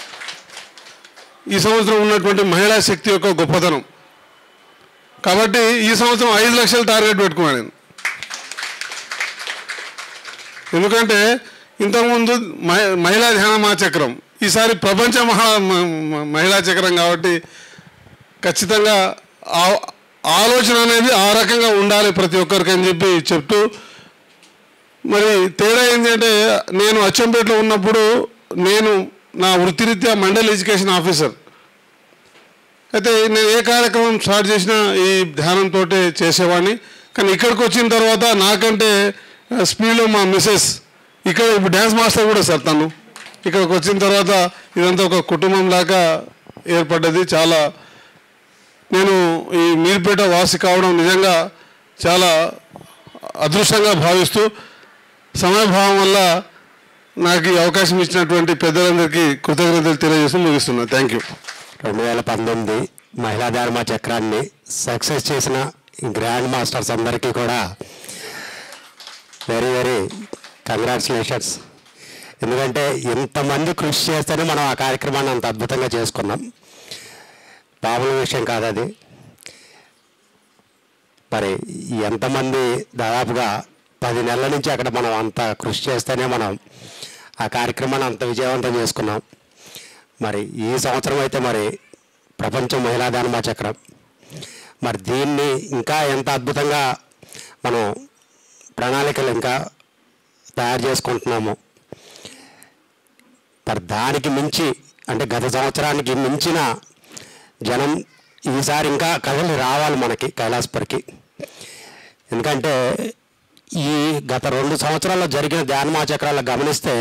ఈ సంవత్సరం ఉన్నటువంటి మహిళా శక్తి యొక్క గొప్పతనం కాబట్టి ఈ సంవత్సరం ఐదు లక్షలు టార్గెట్ పెట్టుకున్నాను నేను ఎందుకంటే ఇంతకుముందు మహి- మహిళా ధ్యాన మహాచక్రం ఈసారి ప్రపంచ మహా మ- మ- మహిళా చక్రం కాబట్టి ఖచ్చితంగా ఆ- ఆలోచన అనేది ఆ రకంగా ఉండాలి ప్రతి ఒక్కరికి అని చెప్పి చెప్తూ మరి తేడా ఏంటంటే నేను అచ్చంపేటలో ఉన్నప్పుడు నేను నా వృత్తిరీత్యా మండల్ ఎడ్యుకేషన్ ఆఫీసర్ అయితే నేను ఏ కార్యక్రమం స్టార్ట్ చేసినా ఈ ధ్యానంతో చేసేవాడిని కానీ ఇక్కడికి వచ్చిన తర్వాత నాకంటే స్పీడ్లో మా మిస్సెస్ ఇక్కడ ఇప్పుడు డ్యాన్స్ మాస్టర్ కూడా సార్ తను ఇక్కడికి వచ్చిన తర్వాత ఇదంతా ఒక కుటుంబం లాగా ఏర్పడ్డది చాలా నేను ఈ మీర్పేట వాసి కావడం నిజంగా చాలా అదృష్టంగా భావిస్తూ సమయభావం వల్ల నాకు ఈ అవకాశం ఇచ్చినటువంటి పెద్దలందరికీ కృతజ్ఞతలు తెలియజేస్తూ ముగిస్తున్నాను థ్యాంక్ యూ రెండు వేల పంతొమ్మిది మహిళా ధర్మ చక్రాన్ని సక్సెస్ చేసిన గ్రాండ్ మాస్టర్స్ అందరికీ కూడా వెరీ వెరీ కంగ్రాచులేషన్స్ ఎందుకంటే ఇంతమంది కృషి చేస్తేనే మనం ఆ కార్యక్రమాన్ని అంత అద్భుతంగా చేసుకున్నాం మామూలు విషయం కాదు అది మరి ఎంతమంది దాదాపుగా పది నెలల నుంచి అక్కడ మనం అంత కృషి చేస్తేనే మనం ఆ కార్యక్రమాన్ని అంత విజయవంతం చేసుకున్నాం మరి ఈ సంవత్సరం అయితే మరి ప్రపంచ మహిళా దానమా చక్రం మరి దీన్ని ఇంకా ఎంత అద్భుతంగా మనం ప్రణాళికలు ఇంకా తయారు చేసుకుంటున్నాము మరి దానికి మించి అంటే గత సంవత్సరానికి మించిన జనం ఈసారి ఇంకా కథలు రావాలి మనకి కైలాసపురికి ఎందుకంటే ఈ గత రెండు సంవత్సరాల్లో జరిగిన ధ్యానమా చక్రాలు గమనిస్తే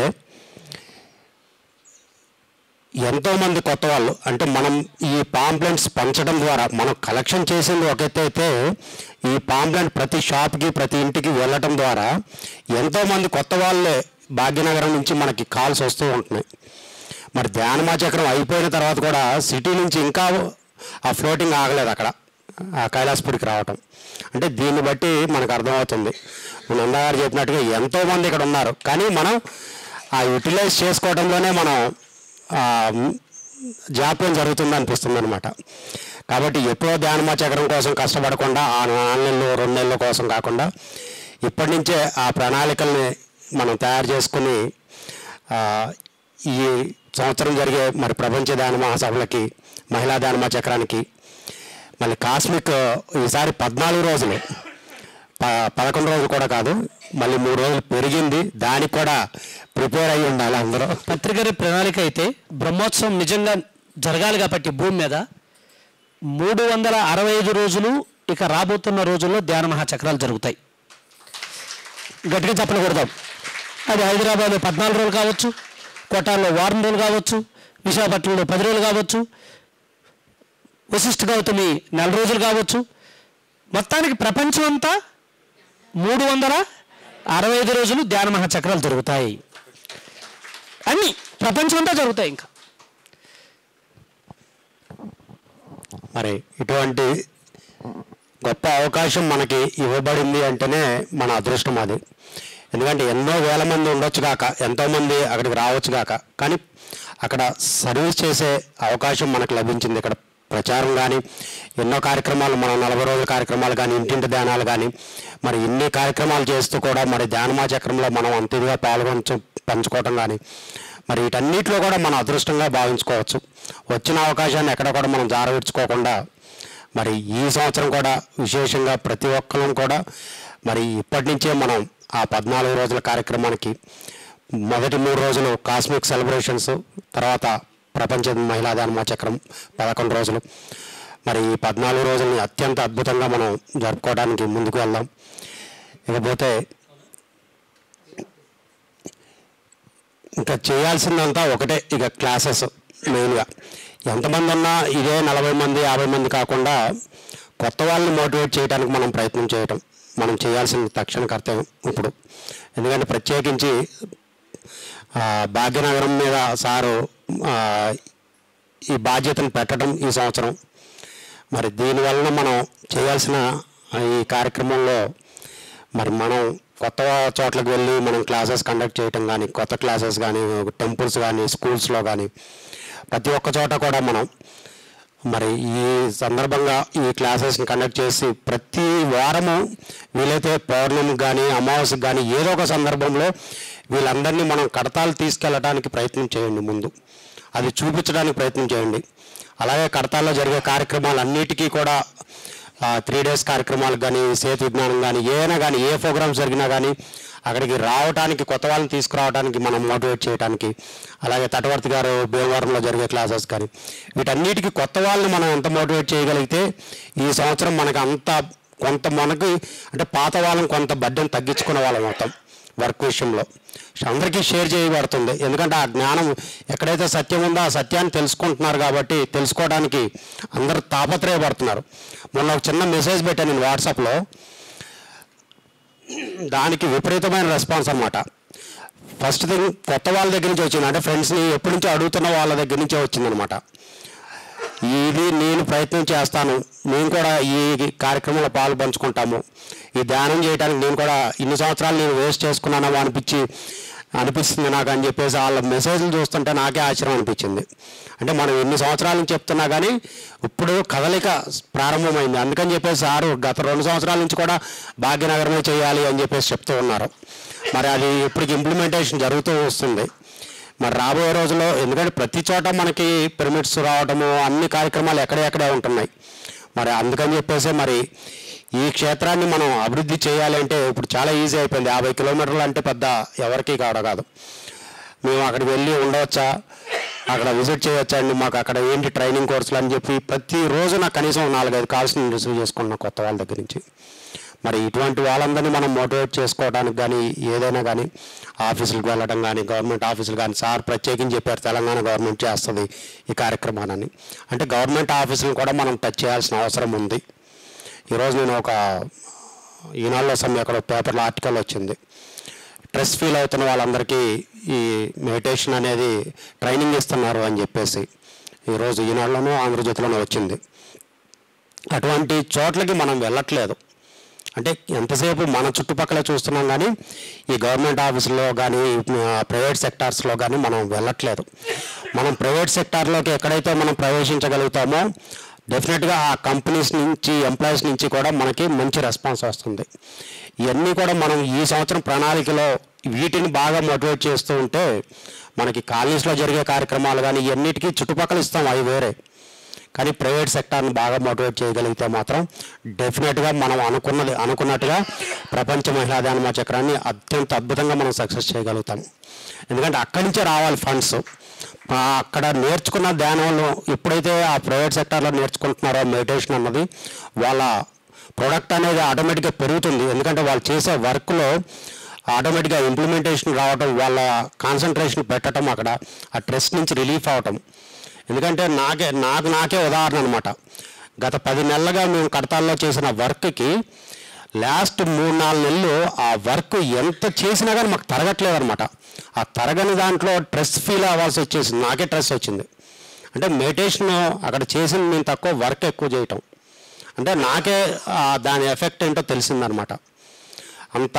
ఎంతోమంది కొత్త వాళ్ళు అంటే మనం ఈ పాంప్లెంట్స్ పంచడం ద్వారా మనం కలెక్షన్ చేసింది ఒక ఎత్తు అయితే ఈ పాంప్లెంట్ ప్రతి షాప్కి ప్రతి ఇంటికి వెళ్ళటం ద్వారా ఎంతోమంది కొత్త వాళ్ళే భాగ్యనగరం నుంచి మనకి కాల్స్ వస్తూ ఉంటున్నాయి మరి ధ్యానమా చక్రం అయిపోయిన తర్వాత కూడా సిటీ నుంచి ఇంకా ఆ ఫ్లోటింగ్ ఆగలేదు అక్కడ ఆ కైలాసపురికి రావటం అంటే దీన్ని బట్టి మనకు అర్థమవుతుంది నందగారు చెప్పినట్టుగా ఎంతోమంది ఇక్కడ ఉన్నారు కానీ మనం ఆ యూటిలైజ్ చేసుకోవడంలోనే మనం ఆ, జాప్యం జరుగుతుంది అనిపిస్తుంది అనమాట కాబట్టి ఎప్పుడో ధ్యానమా చక్రం కోసం కష్టపడకుండా ఆ నాలుగు నెలలు రెండు నెలల కోసం కాకుండా ఇప్పటి నుంచే ఆ ప్రణాళికల్ని మనం తయారు చేసుకుని ఆ, ఈ సంవత్సరం జరిగే మరి ప్రపంచ ధ్యాన మహాసభలకి మహిళా ధ్యానమా చక్రానికి మళ్ళీ కాస్మిక్ ఈసారి పద్నాలుగు రోజులు ప పదకొండు రోజులు కూడా కాదు మళ్ళీ మూడు రోజులు పెరిగింది దానికి కూడా ప్రిపేర్ అయ్యి ఉండాలి అందరూ పత్రిక ప్రణాళిక అయితే బ్రహ్మోత్సవం నిజంగా జరగాలి కాబట్టి భూమి మీద మూడు వందల అరవై ఐదు రోజులు ఇక రాబోతున్న రోజుల్లో ధ్యాన మహాచక్రాలు జరుగుతాయి గట్టిగా చెప్పలు కొడదాం అది హైదరాబాద్లో పద్నాలుగు రోజులు కావచ్చు కోటాల్లో వారం రోజులు కావచ్చు విశాఖపట్నంలో పది రోజులు కావచ్చు వశిష్ఠ గౌతమి నెల రోజులు కావచ్చు మొత్తానికి ప్రపంచం అంతా మూడు వందల అరవై ఐదు రోజులు ధ్యాన మహాచక్రాలు జరుగుతాయి అన్నీ ప్రపంచం అంతా జరుగుతాయి ఇంకా మరి ఇటువంటి గొప్ప అవకాశం మనకి ఇవ్వబడింది అంటేనే మన అదృష్టం అది ఎందుకంటే ఎన్నో వేల మంది ఉండొచ్చు కాక ఎంతోమంది అక్కడికి రావచ్చు కాక కానీ అక్కడ సర్వీస్ చేసే అవకాశం మనకు లభించింది ఇక్కడ ప్రచారం కానీ ఎన్నో కార్యక్రమాలు మన నలభై రోజుల కార్యక్రమాలు కానీ ఇంటింటి ధ్యానాలు కానీ మరి ఇన్ని కార్యక్రమాలు చేస్తూ కూడా మరి ధ్యానమా చక్రంలో మనం అంత ఇదిగా పాల్గొంచ పంచుకోవటం కానీ మరి వీటన్నిటిలో కూడా మన అదృష్టంగా భావించుకోవచ్చు వచ్చిన అవకాశాన్ని ఎక్కడ కూడా మనం జారవిడ్చుకోకుండా మరి ఈ సంవత్సరం కూడా విశేషంగా ప్రతి ఒక్కరం కూడా మరి ఇప్పటి నుంచే మనం ఆ పద్నాలుగు రోజుల కార్యక్రమానికి మొదటి మూడు రోజులు కాస్మిక్ సెలబ్రేషన్స్ తర్వాత ప్రపంచ మహిళా ధర్మ చక్రం పదకొండు రోజులు మరి ఈ పద్నాలుగు రోజుల్ని అత్యంత అద్భుతంగా మనం జరుపుకోవడానికి ముందుకు వెళ్దాం ఇకపోతే ఇంకా చేయాల్సిందంతా ఒకటే ఇక క్లాసెస్ మెయిన్గా ఎంతమంది ఉన్నా ఇదే నలభై మంది యాభై మంది కాకుండా కొత్త వాళ్ళని మోటివేట్ చేయడానికి మనం ప్రయత్నం చేయటం మనం చేయాల్సిన తక్షణ కర్తవ్యం ఇప్పుడు ఎందుకంటే ప్రత్యేకించి ఆ, భాగ్యనగరం మీద సారు ఆ, ఈ బాధ్యతను పెట్టడం ఈ సంవత్సరం మరి దీనివలన మనం చేయాల్సిన ఈ కార్యక్రమంలో మరి మనం కొత్త చోట్లకు వెళ్ళి మనం క్లాసెస్ కండక్ట్ చేయటం కానీ కొత్త క్లాసెస్ కానీ టెంపుల్స్ కానీ స్కూల్స్లో కానీ ప్రతి ఒక్క చోట కూడా మనం మరి ఈ సందర్భంగా ఈ క్లాసెస్ని కండక్ట్ చేసి ప్రతి వారము వీలైతే పౌర్ణమికి కానీ అమావాస్యకి కానీ ఏదో ఒక సందర్భంలో వీళ్ళందరినీ మనం కడతాలు తీసుకెళ్ళడానికి ప్రయత్నం చేయండి ముందు అది చూపించడానికి ప్రయత్నం చేయండి అలాగే కడతాల్లో జరిగే కార్యక్రమాలన్నిటికీ కూడా త్రీ డేస్ కార్యక్రమాలకు కానీ సేతు విజ్ఞానం కానీ ఏదైనా కానీ ఏ ప్రోగ్రామ్స్ జరిగినా కానీ అక్కడికి రావడానికి కొత్త వాళ్ళని తీసుకురావడానికి మనం మోటివేట్ చేయడానికి అలాగే తటవర్తి గారు భీమవరంలో జరిగే క్లాసెస్ కానీ వీటన్నిటికీ కొత్త వాళ్ళని మనం ఎంత మోటివేట్ చేయగలిగితే ఈ సంవత్సరం మనకు అంత కొంత మనకి అంటే పాత వాళ్ళని కొంత బడ్డెని తగ్గించుకునే వాళ్ళం అవుతాం వర్క్ విషయంలో అందరికీ షేర్ చేయబడుతుంది ఎందుకంటే ఆ జ్ఞానం ఎక్కడైతే సత్యం ఉందో ఆ సత్యాన్ని తెలుసుకుంటున్నారు కాబట్టి తెలుసుకోవడానికి అందరూ తాపత్రయపడుతున్నారు మొన్న ఒక చిన్న మెసేజ్ పెట్టాను నేను వాట్సాప్లో దానికి విపరీతమైన రెస్పాన్స్ అన్నమాట ఫస్ట్ థింగ్ కొత్త వాళ్ళ దగ్గర నుంచి వచ్చింది అంటే ఫ్రెండ్స్ని ఎప్పటి నుంచో అడుగుతున్న వాళ్ళ దగ్గర నుంచే వచ్చిందనమాట ఇది నేను ప్రయత్నం చేస్తాను నేను కూడా ఈ కార్యక్రమంలో పాలు పంచుకుంటాము ఈ ధ్యానం చేయడానికి నేను కూడా ఇన్ని సంవత్సరాలు నేను వేస్ట్ చేసుకున్నాను అనిపించి అనిపిస్తుంది నాకు అని చెప్పేసి వాళ్ళ మెసేజ్లు చూస్తుంటే నాకే ఆశ్చర్యం అనిపించింది అంటే మనం ఎన్ని సంవత్సరాల నుంచి చెప్తున్నా కానీ ఇప్పుడు కదలిక ప్రారంభమైంది అందుకని చెప్పేసి సారు గత రెండు సంవత్సరాల నుంచి కూడా భాగ్యనగరమే చేయాలి అని చెప్పేసి చెప్తూ ఉన్నారు మరి అది ఇప్పటికి ఇంప్లిమెంటేషన్ జరుగుతూ వస్తుంది మరి రాబోయే రోజుల్లో ఎందుకంటే ప్రతి చోట మనకి పిరమిడ్స్ రావడము అన్ని కార్యక్రమాలు ఎక్కడెక్కడే ఉంటున్నాయి మరి అందుకని చెప్పేసి మరి ఈ క్షేత్రాన్ని మనం అభివృద్ధి చేయాలంటే ఇప్పుడు చాలా ఈజీ అయిపోయింది యాభై కిలోమీటర్లు అంటే పెద్ద ఎవరికి కాడ కాదు మేము అక్కడికి వెళ్ళి ఉండవచ్చా అక్కడ విజిట్ చేయొచ్చా అండి మాకు అక్కడ ఏంటి ట్రైనింగ్ కోర్సులు అని చెప్పి ప్రతిరోజు నాకు కనీసం నాలుగైదు కాల్స్ నేను రిసీవ్ చేసుకున్నాను కొత్త వాళ్ళ దగ్గర నుంచి మరి ఇటువంటి వాళ్ళందరినీ మనం మోటివేట్ చేసుకోవడానికి కానీ ఏదైనా కానీ ఆఫీసులకు వెళ్ళడం కానీ గవర్నమెంట్ ఆఫీసులు కానీ సార్ ప్రత్యేకించి చెప్పారు తెలంగాణ గవర్నమెంట్ చేస్తుంది ఈ కార్యక్రమాన్ని అంటే గవర్నమెంట్ ఆఫీసులను కూడా మనం టచ్ చేయాల్సిన అవసరం ఉంది ఈరోజు నేను ఒక ఈనాడులో సమయం అక్కడ పేపర్లో ఆర్టికల్ వచ్చింది స్ట్రెస్ ఫీల్ అవుతున్న వాళ్ళందరికీ ఈ మెడిటేషన్ అనేది ట్రైనింగ్ ఇస్తున్నారు అని చెప్పేసి ఈరోజు ఈనాడులోనూ ఆంధ్రజ్యోతిలోనూ వచ్చింది అటువంటి చోట్లకి మనం వెళ్ళట్లేదు అంటే ఎంతసేపు మన చుట్టుపక్కల చూస్తున్నాం కానీ ఈ గవర్నమెంట్ ఆఫీసుల్లో కానీ ప్రైవేట్ సెక్టార్స్లో కానీ మనం వెళ్ళట్లేదు మనం ప్రైవేట్ సెక్టార్లోకి ఎక్కడైతే మనం ప్రవేశించగలుగుతామో డెఫినెట్గా ఆ కంపెనీస్ నుంచి ఎంప్లాయీస్ నుంచి కూడా మనకి మంచి రెస్పాన్స్ వస్తుంది ఇవన్నీ కూడా మనం ఈ సంవత్సరం ప్రణాళికలో వీటిని బాగా మోటివేట్ చేస్తూ ఉంటే మనకి కాలనీస్లో జరిగే కార్యక్రమాలు కానీ ఇవన్నిటికీ చుట్టుపక్కల ఇస్తాం అవి వేరే కానీ ప్రైవేట్ సెక్టార్ని బాగా మోటివేట్ చేయగలిగితే మాత్రం డెఫినెట్గా మనం అనుకున్నది అనుకున్నట్టుగా ప్రపంచ మహిళా ధ్యానమా చక్రాన్ని అత్యంత అద్భుతంగా మనం సక్సెస్ చేయగలుగుతాం ఎందుకంటే అక్కడి నుంచే రావాలి ఫండ్స్ అక్కడ నేర్చుకున్న ధ్యానంలో ఎప్పుడైతే ఆ ప్రైవేట్ సెక్టార్లో నేర్చుకుంటున్నారో మెడిటేషన్ అన్నది వాళ్ళ ప్రొడక్ట్ అనేది ఆటోమేటిక్గా పెరుగుతుంది ఎందుకంటే వాళ్ళు చేసే వర్క్లో ఆటోమేటిక్గా ఇంప్లిమెంటేషన్ రావడం వాళ్ళ కాన్సన్ట్రేషన్ పెట్టడం అక్కడ ఆ స్ట్రెస్ నుంచి రిలీఫ్ అవటం ఎందుకంటే నాకే నాకు నాకే ఉదాహరణ అనమాట గత పది నెలలుగా మేము కడతాల్లో చేసిన వర్క్కి లాస్ట్ మూడు నాలుగు నెలలు ఆ వర్క్ ఎంత చేసినా కానీ మాకు తరగట్లేదు అనమాట ఆ తరగని దాంట్లో స్ట్రెస్ ఫీల్ అవ్వాల్సి వచ్చేసింది నాకే స్ట్రెస్ వచ్చింది అంటే మెడిటేషన్ అక్కడ చేసిన నేను తక్కువ వర్క్ ఎక్కువ చేయటం అంటే నాకే ఆ దాని ఎఫెక్ట్ ఏంటో తెలిసిందనమాట అంత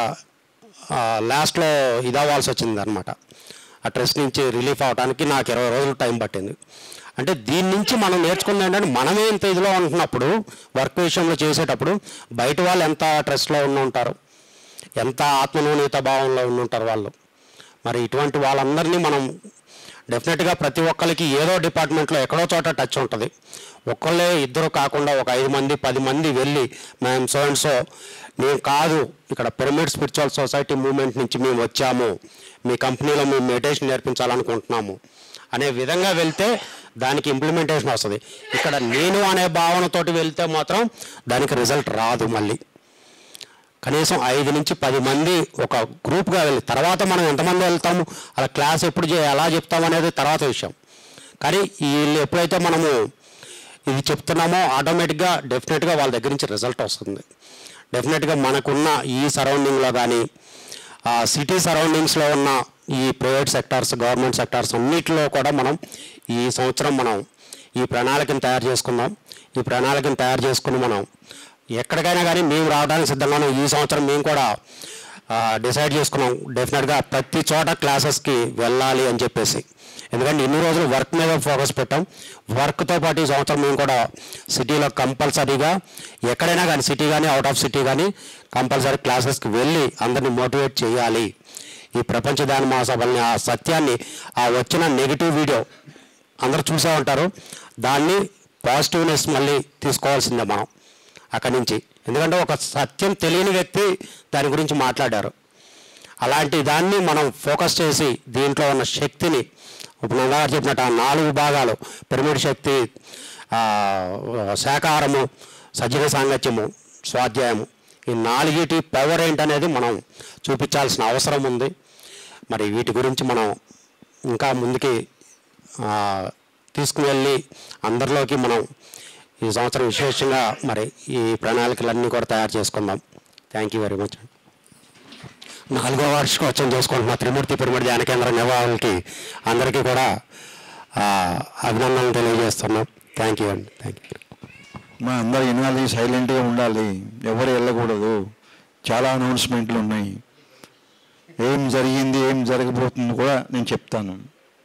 లాస్ట్లో ఇది అవ్వాల్సి వచ్చింది అనమాట ఆ స్ట్రెస్ నుంచి రిలీఫ్ అవడానికి నాకు ఇరవై రోజులు టైం పట్టింది అంటే దీని నుంచి మనం నేర్చుకుంది ఏంటంటే మనమే ఇంత ఇదిలో ఉంటున్నప్పుడు వర్క్ విషయంలో చేసేటప్పుడు బయట వాళ్ళు ఎంత స్ట్రెస్లో ఉండి ఉంటారు ఎంత ఆత్మనూనీత భావంలో ఉండి ఉంటారు వాళ్ళు మరి ఇటువంటి వాళ్ళందరినీ మనం డెఫినెట్గా ప్రతి ఒక్కరికి ఏదో డిపార్ట్మెంట్లో ఎక్కడో చోట టచ్ ఉంటుంది ఒక్కళ్ళే ఇద్దరు కాకుండా ఒక ఐదు మంది పది మంది వెళ్ళి మేము సో అండ్ సో మేము కాదు ఇక్కడ పిరమిడ్ స్పిరిచువల్ సొసైటీ మూవ్మెంట్ నుంచి మేము వచ్చాము మీ కంపెనీలో మేము మెడిటేషన్ నేర్పించాలనుకుంటున్నాము అనే విధంగా వెళ్తే దానికి ఇంప్లిమెంటేషన్ వస్తుంది ఇక్కడ నేను అనే భావనతోటి వెళ్తే మాత్రం దానికి రిజల్ట్ రాదు మళ్ళీ కనీసం ఐదు నుంచి పది మంది ఒక గ్రూప్గా వెళ్ళి తర్వాత మనం ఎంతమంది వెళ్తాము అలా క్లాస్ ఎప్పుడు చే ఎలా చెప్తాము అనేది తర్వాత విషయం కానీ వీళ్ళు ఎప్పుడైతే మనము ఇది చెప్తున్నామో ఆటోమేటిక్గా డెఫినెట్గా వాళ్ళ దగ్గర నుంచి రిజల్ట్ వస్తుంది డెఫినెట్గా మనకున్న ఈ సరౌండింగ్లో కానీ సిటీ సరౌండింగ్స్లో ఉన్న ఈ ప్రైవేట్ సెక్టార్స్ గవర్నమెంట్ సెక్టార్స్ అన్నిటిలో కూడా మనం ఈ సంవత్సరం మనం ఈ ప్రణాళికను తయారు చేసుకుందాం ఈ ప్రణాళికను తయారు చేసుకుని మనం ఎక్కడికైనా కానీ మేము రావడానికి సిద్ధంగా ఉన్నాం ఈ సంవత్సరం మేము కూడా డిసైడ్ చేసుకున్నాం డెఫినెట్గా ప్రతి చోట క్లాసెస్కి వెళ్ళాలి అని చెప్పేసి ఎందుకంటే ఇన్ని రోజులు వర్క్ మీద ఫోకస్ పెట్టాం వర్క్తో పాటు ఈ సంవత్సరం మేము కూడా సిటీలో కంపల్సరీగా ఎక్కడైనా కానీ సిటీ కానీ అవుట్ ఆఫ్ సిటీ కానీ కంపల్సరీ క్లాసెస్కి వెళ్ళి అందరిని మోటివేట్ చేయాలి ఈ ప్రపంచ దాని మహాసభల్ని ఆ సత్యాన్ని ఆ వచ్చిన నెగిటివ్ వీడియో అందరూ చూసే ఉంటారు దాన్ని పాజిటివ్నెస్ మళ్ళీ తీసుకోవాల్సిందే మనం అక్కడి నుంచి ఎందుకంటే ఒక సత్యం తెలియని వ్యక్తి దాని గురించి మాట్లాడారు అలాంటి దాన్ని మనం ఫోకస్ చేసి దీంట్లో ఉన్న శక్తిని ఇప్పుడు నందగారు చెప్పినట్టు ఆ నాలుగు భాగాలు పిరమిడ్ శక్తి ఆ, శాకాహారము సజ్జన సాంగత్యము స్వాధ్యాయము ఈ నాలుగిటి పవర్ ఏంటనేది మనం చూపించాల్సిన అవసరం ఉంది మరి వీటి గురించి మనం ఇంకా ముందుకి ఆ, తీసుకువెళ్ళి అందరిలోకి మనం ఈ సంవత్సరం విశేషంగా మరి ఈ ప్రణాళికలన్నీ కూడా తయారు చేసుకుందాం థ్యాంక్ యూ వెరీ మచ్ నాలుగో వార్షికోత్సవం చేసుకుంటున్న త్రిమూర్తి పిరమిడ్ ధ్యాన కేంద్రం నిర్వాహకులకి అందరికీ కూడా ఆ, అభినందనలు తెలియజేస్తున్నాం థ్యాంక్ యూ అండి థ్యాంక్ యూ మా అందరు వినాలి సైలెంట్గా ఉండాలి ఎవరు వెళ్ళకూడదు చాలా అనౌన్స్మెంట్లు ఉన్నాయి ఏం జరిగింది ఏం జరగబోతుంది కూడా నేను చెప్తాను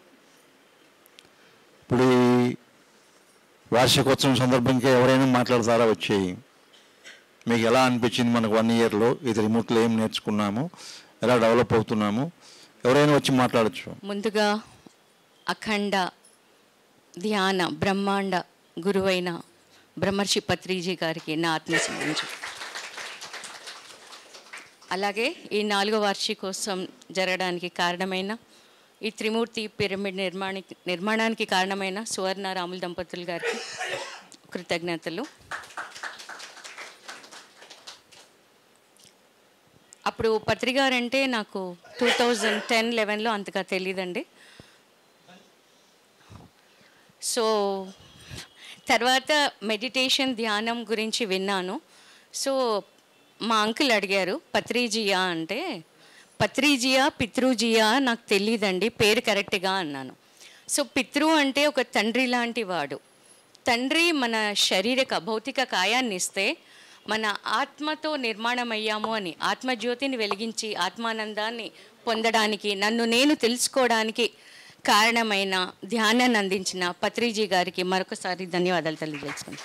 ఇప్పుడు ఈ వార్షికోత్సవం సందర్భంగా ఎవరైనా మాట్లాడతారా వచ్చేయి మీకు ఎలా అనిపించింది మనకు వన్ ఇయర్లో ఇది రిమోట్లో ఏం నేర్చుకున్నాము ఎలా డెవలప్ అవుతున్నాము ఎవరైనా వచ్చి మాట్లాడచ్చు ముందుగా అఖండ ధ్యాన బ్రహ్మాండ గురువైన బ్రహ్మర్షి పత్రిజీ గారికి నా ఆత్మసంబంధం అలాగే ఈ నాలుగో వార్షికోత్సవం జరగడానికి కారణమైన ఈ త్రిమూర్తి పిరమిడ్ నిర్మాణి నిర్మాణానికి కారణమైన సువర్ణ రాముల దంపతులు గారికి కృతజ్ఞతలు అప్పుడు పత్రిగారంటే నాకు టూ థౌజండ్ టెన్ లెవెన్లో అంతగా తెలియదండి సో తర్వాత మెడిటేషన్ ధ్యానం గురించి విన్నాను సో మా అంకుల్ అడిగారు పత్రిజియా అంటే పత్రిజియా పితృజియా నాకు తెలియదండి పేరు కరెక్ట్గా అన్నాను సో పితృ అంటే ఒక తండ్రి లాంటి వాడు తండ్రి మన శారీరక భౌతిక కాయాన్ని ఇస్తే మన ఆత్మతో నిర్మాణం అయ్యాము అని ఆత్మజ్యోతిని వెలిగించి ఆత్మానందాన్ని పొందడానికి నన్ను నేను తెలుసుకోవడానికి కారణమైన ధ్యానాన్ని అందించిన పత్రిజీ గారికి మరొకసారి ధన్యవాదాలు తెలియజేసుకుంటాను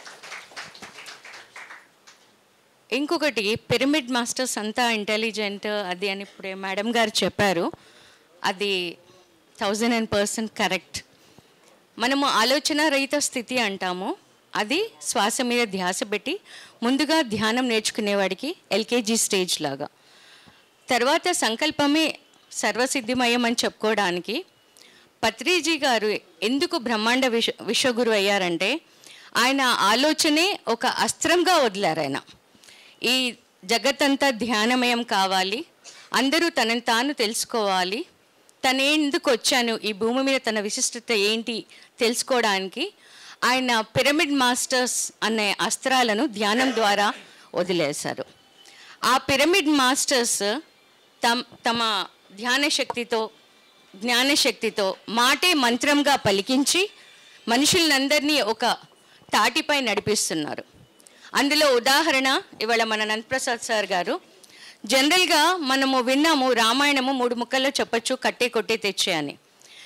ఇంకొకటి పిరమిడ్ మాస్టర్స్ అంతా ఇంటెలిజెంట్ అది అని ఇప్పుడే మేడం గారు చెప్పారు అది థౌజండ్ అండ్ పర్సెంట్ కరెక్ట్ మనము ఆలోచన రహిత స్థితి అంటాము అది శ్వాస మీద ధ్యాస పెట్టి ముందుగా ధ్యానం నేర్చుకునేవాడికి ఎల్కేజీ స్టేజ్ లాగా తర్వాత సంకల్పమే సర్వసిద్ధిమయం అని చెప్పుకోవడానికి పత్రిజీ గారు ఎందుకు బ్రహ్మాండ విశ్వ విశ్వగురు అయ్యారంటే ఆయన ఆలోచనే ఒక అస్త్రంగా వదిలారు ఆయన ఈ జగత్తంతా ధ్యానమయం కావాలి అందరూ తనని తాను తెలుసుకోవాలి తను ఎందుకు వచ్చాను ఈ భూమి మీద తన విశిష్టత ఏంటి తెలుసుకోవడానికి ఆయన పిరమిడ్ మాస్టర్స్ అనే అస్త్రాలను ధ్యానం ద్వారా వదిలేశారు ఆ పిరమిడ్ మాస్టర్స్ తమ తమ ధ్యాన శక్తితో జ్ఞానశక్తితో మాటే మంత్రంగా పలికించి మనుషులందరినీ ఒక తాటిపై నడిపిస్తున్నారు అందులో ఉదాహరణ ఇవాళ మన నందప్రసాద్ సార్ గారు జనరల్గా మనము విన్నాము రామాయణము మూడు ముక్కల్లో చెప్పొచ్చు కట్టే కొట్టే తెచ్చే అని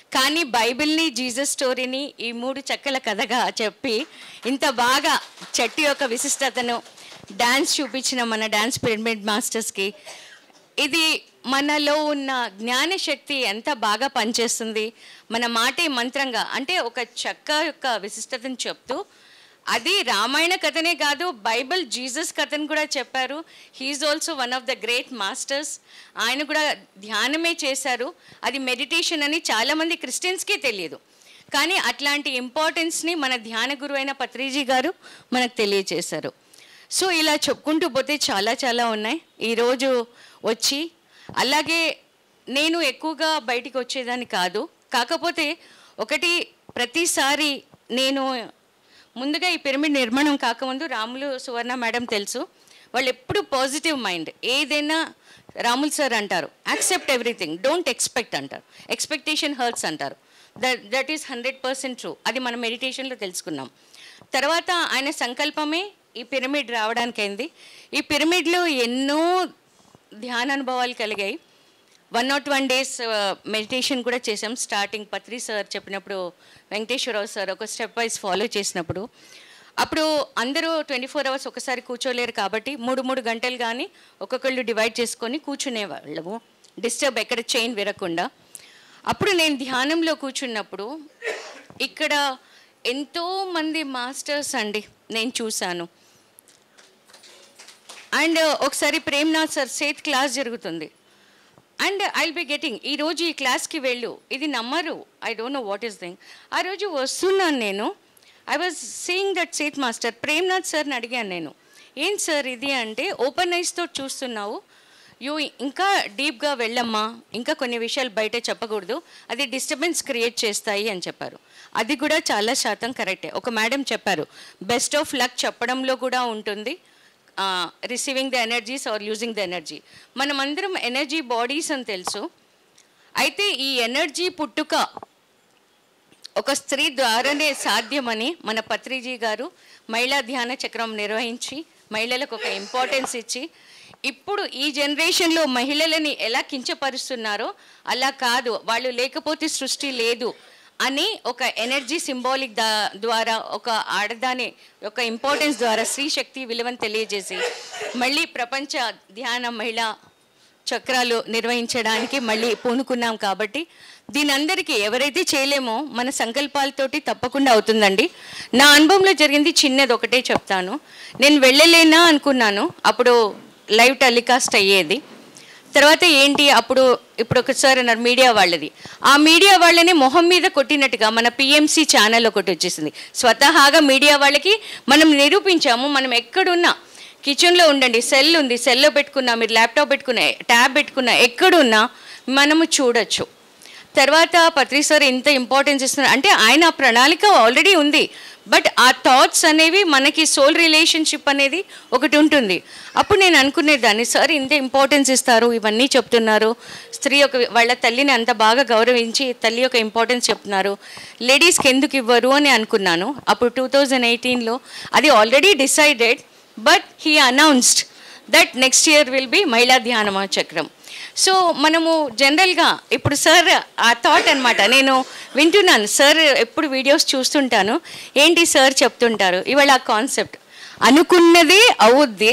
కానీ బైబిల్ని జీసస్ స్టోరీని ఈ మూడు చెక్కల కథగా చెప్పి ఇంత బాగా చెట్టు యొక్క విశిష్టతను డ్యాన్స్ చూపించిన మన డ్యాన్స్ పిరమిడ్ మాస్టర్స్కి ఇది మనలో ఉన్న జ్ఞాన శక్తి ఎంత బాగా పనిచేస్తుంది మన మాటే మంత్రంగా అంటే ఒక చెక్క యొక్క విశిష్టతను చెప్తూ అది రామాయణ కథనే కాదు బైబిల్ జీసస్ కథను కూడా చెప్పారు he is also one of the great masters ఆయన కూడా ధ్యానమే చేశారు అది మెడిటేషన్ అని చాలామంది క్రిస్టియన్స్కే తెలియదు కానీ అట్లాంటి ఇంపార్టెన్స్ని మన ధ్యాన గురువు అయిన పత్రిజీ గారు మనకు తెలియచేశారు సో ఇలా చెప్పుకుంటూ పోతే చాలా చాలా ఉన్నాయి ఈరోజు వచ్చి అలాగే నేను ఎక్కువగా బయటికి వచ్చేదాన్ని కాదు కాకపోతే ఒకటి ప్రతిసారి నేను ముందుగా ఈ పిరమిడ్ నిర్మాణం కాకముందు రాములు సువర్ణ మేడం తెలుసు వాళ్ళు ఎప్పుడు పాజిటివ్ మైండ్ ఏదైనా రాముల్ సార్ అంటారు యాక్సెప్ట్ ఎవ్రీథింగ్ డోంట్ ఎక్స్పెక్ట్ అంటారు ఎక్స్పెక్టేషన్ హర్ట్స్ అంటారు that that is hundred percent true అది మనం మెడిటేషన్లో తెలుసుకున్నాం తర్వాత ఆయన సంకల్పమే ఈ పిరమిడ్ రావడానికైంది ఈ పిరమిడ్లో ఎన్నో ధ్యాన అనుభవాలు కలిగాయి one not one days meditation కూడా చేసాం స్టార్టింగ్ పత్రి సార్ చెప్పినప్పుడు వెంకటేశ్వరరావు సార్ ఒక స్టెప్ వైజ్ ఫాలో చేసినప్పుడు అప్పుడు అందరూ ట్వంటీ ఫోర్ అవర్స్ ఒకసారి కూర్చోలేరు కాబట్టి మూడు మూడు గంటలు కానీ ఒక్కొక్కళ్ళు డివైడ్ చేసుకొని కూర్చునేవాళ్ళము డిస్టర్బ్ ఎక్కడ చైన్ విరకుండా అప్పుడు నేను ధ్యానంలో కూర్చున్నప్పుడు ఇక్కడ ఎంతో మంది మాస్టర్స్ అండి నేను చూశాను అండ్ ఒకసారి ప్రేమ్నాథ్ సార్ సేత్ క్లాస్ జరుగుతుంది అండ్ ఐల్ బి గెటింగ్ ఈ రోజు ఈ క్లాస్కి వెళ్ళు ఇది నమ్మరు I don't know what is thing ఆ రోజు వస్తున్నాను నేను I was seeing that Seth master Premnath సార్ని అడిగాను నేను ఏం సార్ ఇది అంటే ఓపెన్ ఐస్తో చూస్తున్నావు యూ ఇంకా డీప్గా వెళ్ళమ్మా ఇంకా కొన్ని విషయాలు బయట చెప్పకూడదు అది డిస్టర్బెన్స్ క్రియేట్ చేస్తాయి అని చెప్పారు అది కూడా చాలా శాతం కరెక్టే ఒక మేడం చెప్పారు బెస్ట్ ఆఫ్ లక్ చెప్పడంలో కూడా ఉంటుంది receiving the energies or using the energy మనమందరం ఎనర్జీ బాడీస్ అని తెలుసు అయితే ఈ ఎనర్జీ పుట్టుక ఒక స్త్రీ ద్వారానే సాధ్యమని మన పత్రిజీ గారు మహిళా ధ్యాన చక్రం నిర్వహించి మహిళలకు ఒక ఇంపార్టెన్స్ ఇచ్చి ఇప్పుడు ఈ జనరేషన్లో మహిళలని ఎలా కించపరుస్తున్నారో అలా కాదు వాళ్ళు లేకపోతే సృష్టి లేదు అని ఒక ఎనర్జీ సింబాలిక్ దా ద్వారా ఒక ఆడదాని ఒక ఇంపార్టెన్స్ ద్వారా స్త్రీ శక్తి విలువను తెలియజేసి మళ్ళీ ప్రపంచ ధ్యాన మహిళ చక్రాలు నిర్వహించడానికి మళ్ళీ పూనుకున్నాం కాబట్టి దీని అందరికీ ఎవరైతే చేయలేమో మన సంకల్పాలతోటి తప్పకుండా అవుతుందండి నా అనుభవంలో జరిగింది చిన్నది ఒకటే చెప్తాను నేను వెళ్ళలేనా అనుకున్నాను అప్పుడు లైవ్ టెలికాస్ట్ అయ్యేది తర్వాత ఏంటి అప్పుడు ఇప్పుడు ఒకసారి అన్నారు మీడియా వాళ్ళది ఆ మీడియా వాళ్ళని మొహం మీద కొట్టినట్టుగా మన పిఎంసి ఛానల్ ఒకటి వచ్చేసింది స్వతహాగా మీడియా వాళ్ళకి మనం నిరూపించాము మనం ఎక్కడున్నా కిచెన్లో ఉండండి సెల్ ఉంది సెల్లో పెట్టుకున్నా మీరు ల్యాప్టాప్ పెట్టుకున్నా ట్యాబ్ పెట్టుకున్నా ఎక్కడున్నా మనము చూడొచ్చు తర్వాత పత్రి సార్ ఇంత ఇంపార్టెన్స్ ఇస్తున్నారు అంటే ఆయన ప్రణాళిక ఆల్రెడీ ఉంది బట్ ఆ థాట్స్ అనేవి మనకి సోల్ రిలేషన్షిప్ అనేది ఒకటి ఉంటుంది అప్పుడు నేను అనుకునేదాన్ని సార్ ఇంత ఇంపార్టెన్స్ ఇస్తారు ఇవన్నీ చెప్తున్నారు స్త్రీ ఒక వాళ్ళ తల్లిని అంత బాగా గౌరవించి తల్లి యొక్క ఇంపార్టెన్స్ చెప్తున్నారు లేడీస్కి ఎందుకు ఇవ్వరు అని అనుకున్నాను అప్పుడు టూ థౌజండ్ ఎయిటీన్లో అది already decided but he announced that next year will be మహిళా ధ్యానమా చక్రం సో మనము జనరల్గా ఇప్పుడు సార్ ఆ థాట్ అనమాట నేను వింటున్నాను సార్ ఎప్పుడు వీడియోస్ చూస్తుంటాను ఏంటి సార్ చెప్తుంటారు ఇవాళ ఆ కాన్సెప్ట్ అనుకున్నది అవుద్ది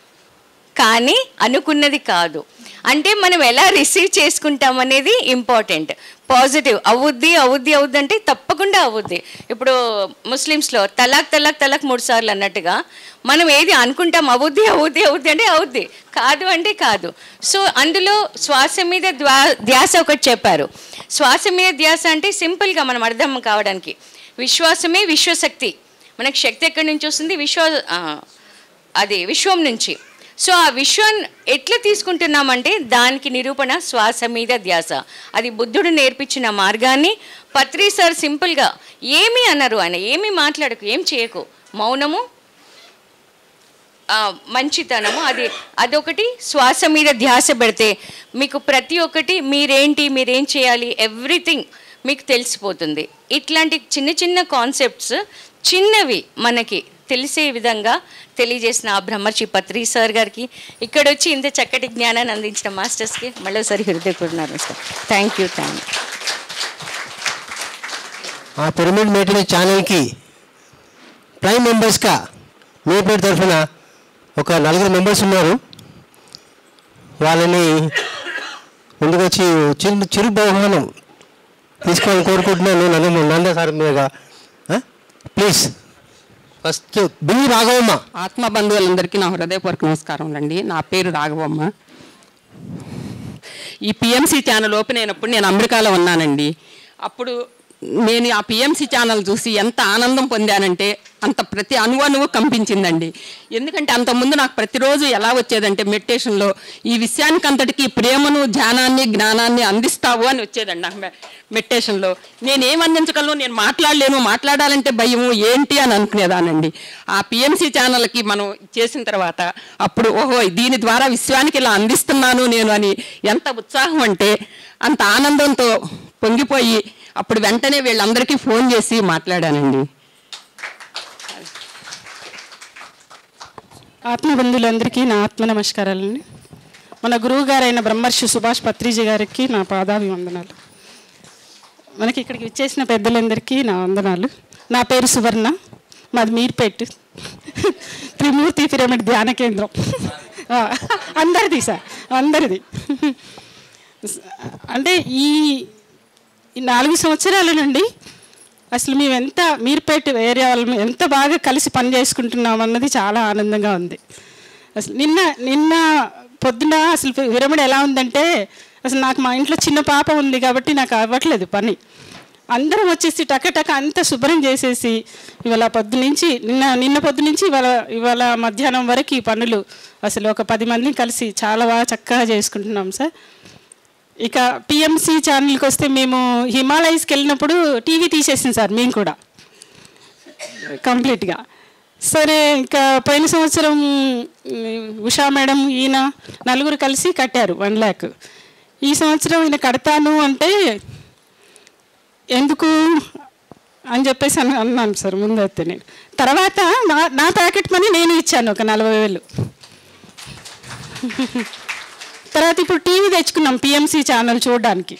కానీ అనుకున్నది కాదు అంటే మనం ఎలా రిసీవ్ చేసుకుంటాం అనేది ఇంపార్టెంట్ పాజిటివ్ అవుద్ది అవుద్ది అవుద్ది అంటే తప్పకుండా అవుద్ది ఇప్పుడు ముస్లిమ్స్లో తలాక్ తలాక్ తలాక్ మూడు సార్లు అన్నట్టుగా మనం ఏది అనుకుంటాం అవుద్ది అవుద్ది అవుద్ది అంటే అవుద్ది కాదు అంటే కాదు సో అందులో శ్వాస మీద ద్వా ధ్యాస ఒకటి చెప్పారు శ్వాస మీద ధ్యాస అంటే సింపుల్గా మనం అర్థం కావడానికి విశ్వాసమే విశ్వశక్తి మనకు శక్తి ఎక్కడి నుంచి వస్తుంది విశ్వ ఆ, అది విశ్వం నుంచి సో ఆ విశ్వం ఎట్లా తీసుకుంటున్నామంటే దానికి నిరూపణ శ్వాస మీద ధ్యాస అది బుద్ధుడు నేర్పించిన మార్గాన్ని పత్రి సార్ సింపుల్గా ఏమీ అన్నారు ఆయన ఏమీ మాట్లాడకు ఏం చేయకు మౌనము ఆ, మంచితనము అది అదొకటి శ్వాస మీద ధ్యాస పెడితే మీకు ప్రతి ఒక్కటి మీరేంటి మీరేం చేయాలి ఎవ్రీథింగ్ మీకు తెలిసిపోతుంది ఇట్లాంటి చిన్న చిన్న కాన్సెప్ట్స్ చిన్నవి మనకి తెలిసే విధంగా తెలియజేసిన ఆ బ్రహ్మర్షి పత్రి సార్ గారికి ఇక్కడ వచ్చి ఇంత చక్కటి జ్ఞానాన్ని అందించిన మాస్టర్స్కి మళ్ళీసారి హృదయపూర్ణ నమస్కారం థ్యాంక్ యూ థ్యాంక్ యూ ఆ పిరమిడ్ మెయింటెనెన్స్ ఛానల్కి ప్రైమ్ మెంబర్స్గా మీ పేరు తరఫున ఒక నలుగురు మెంబర్స్ ఉన్నారు వాళ్ళని ముందుకు వచ్చి చిరు చిరు బహుమానం తీసుకోవాలని కోరుకుంటున్నాను నన్ను నంద సార్ మీదుగా ప్లీజ్ ఫస్ట్ బి రాఘవమ్మ ఆత్మ బంధువులందరికీ నా హృదయపూర్వక నమస్కారం అండి నా పేరు రాఘవమ్మ ఈ పిఎంసి ఛానల్ ఓపెన్ అయినప్పుడు నేను అమెరికాలో ఉన్నానండి అప్పుడు నేను ఆ పిఎంసి ఛానల్ చూసి ఎంత ఆనందం పొందానంటే అంత ప్రతి అణువణువు కంపించిందండి ఎందుకంటే అంతకుముందు నాకు ప్రతిరోజు ఎలా వచ్చేదంటే మెడిటేషన్లో ఈ విషయానికి అంతటికి ప్రేమను ధ్యానాన్ని జ్ఞానాన్ని అందిస్తావు అని వచ్చేదండి నాకు మె- మెడిటేషన్లో నేను ఏం అందించగలను నేను మాట్లాడలేను మాట్లాడాలంటే భయము ఏంటి అని అనుకునేదానండి ఆ పిఎంసి ఛానల్కి మనం చేసిన తర్వాత అప్పుడు ఓహో దీని ద్వారా విశ్వానికి ఇలా అందిస్తున్నాను నేను అని ఎంత ఉత్సాహం అంటే అంత ఆనందంతో పొంగిపోయి అప్పుడు వెంటనే వీళ్ళందరికీ ఫోన్ చేసి మాట్లాడానండి ఆత్మబంధువులందరికీ నా ఆత్మ నమస్కారాలండి మన గురువు గారైన బ్రహ్మర్షి సుభాష్ పత్రిజీ గారికి నా పాదాభివందనాలు మనకి ఇక్కడికి వచ్చేసిన పెద్దలందరికీ నా వందనాలు నా పేరు సువర్ణ మాది మీర్పేట్ త్రిమూర్తి పిరమిడ్ ధ్యాన కేంద్రం ఆ, అందరిది సార్ అందరిది అంటే ఈ ఈ నాలుగు సంవత్సరాల నుండి అసలు మేము ఎంత మీర్పేట ఏరియా వాళ్ళం ఎంత బాగా కలిసి పని చేసుకుంటున్నాం అన్నది చాలా ఆనందంగా ఉంది అసలు నిన్న నిన్న పొద్దున అసలు విరమణ ఎలా ఉందంటే అసలు నాకు మా ఇంట్లో చిన్న పాప ఉంది కాబట్టి నాకు అవ్వట్లేదు పని అందరం వచ్చేసి టకటక అంతా శుభ్రం చేసేసి ఇవాళ పొద్దు నుంచి నిన్న నిన్న పొద్దు నుంచి ఇవాళ ఇవాళ మధ్యాహ్నం వరకు ఈ పనులు అసలు ఒక పది మందిని కలిసి చాలా బాగా చక్కగా చేసుకుంటున్నాం సార్ ఇక పిఎంసి ఛానల్కి వస్తే మేము హిమాలయస్కి వెళ్ళినప్పుడు టీవీ తీసేసింది సార్ మేము కూడా కంప్లీట్గా సరే ఇంకా పోయిన సంవత్సరం ఉమ్, ఉషా మేడం ఈయన నలుగురు కలిసి కట్టారు వన్ ల్యాక్ ఈ సంవత్సరం ఈయన కడతాను అంటే ఎందుకు అని చెప్పేసి అని అన్నాను సార్ ముందైతే నేను తర్వాత నా నా ప్యాకెట్ మనీ నేను ఇచ్చాను ఒక నలభై వేలు తర్వాత ఇప్పుడు టీవీ తెచ్చుకున్నాం పిఎంసి ఛానల్ చూడడానికి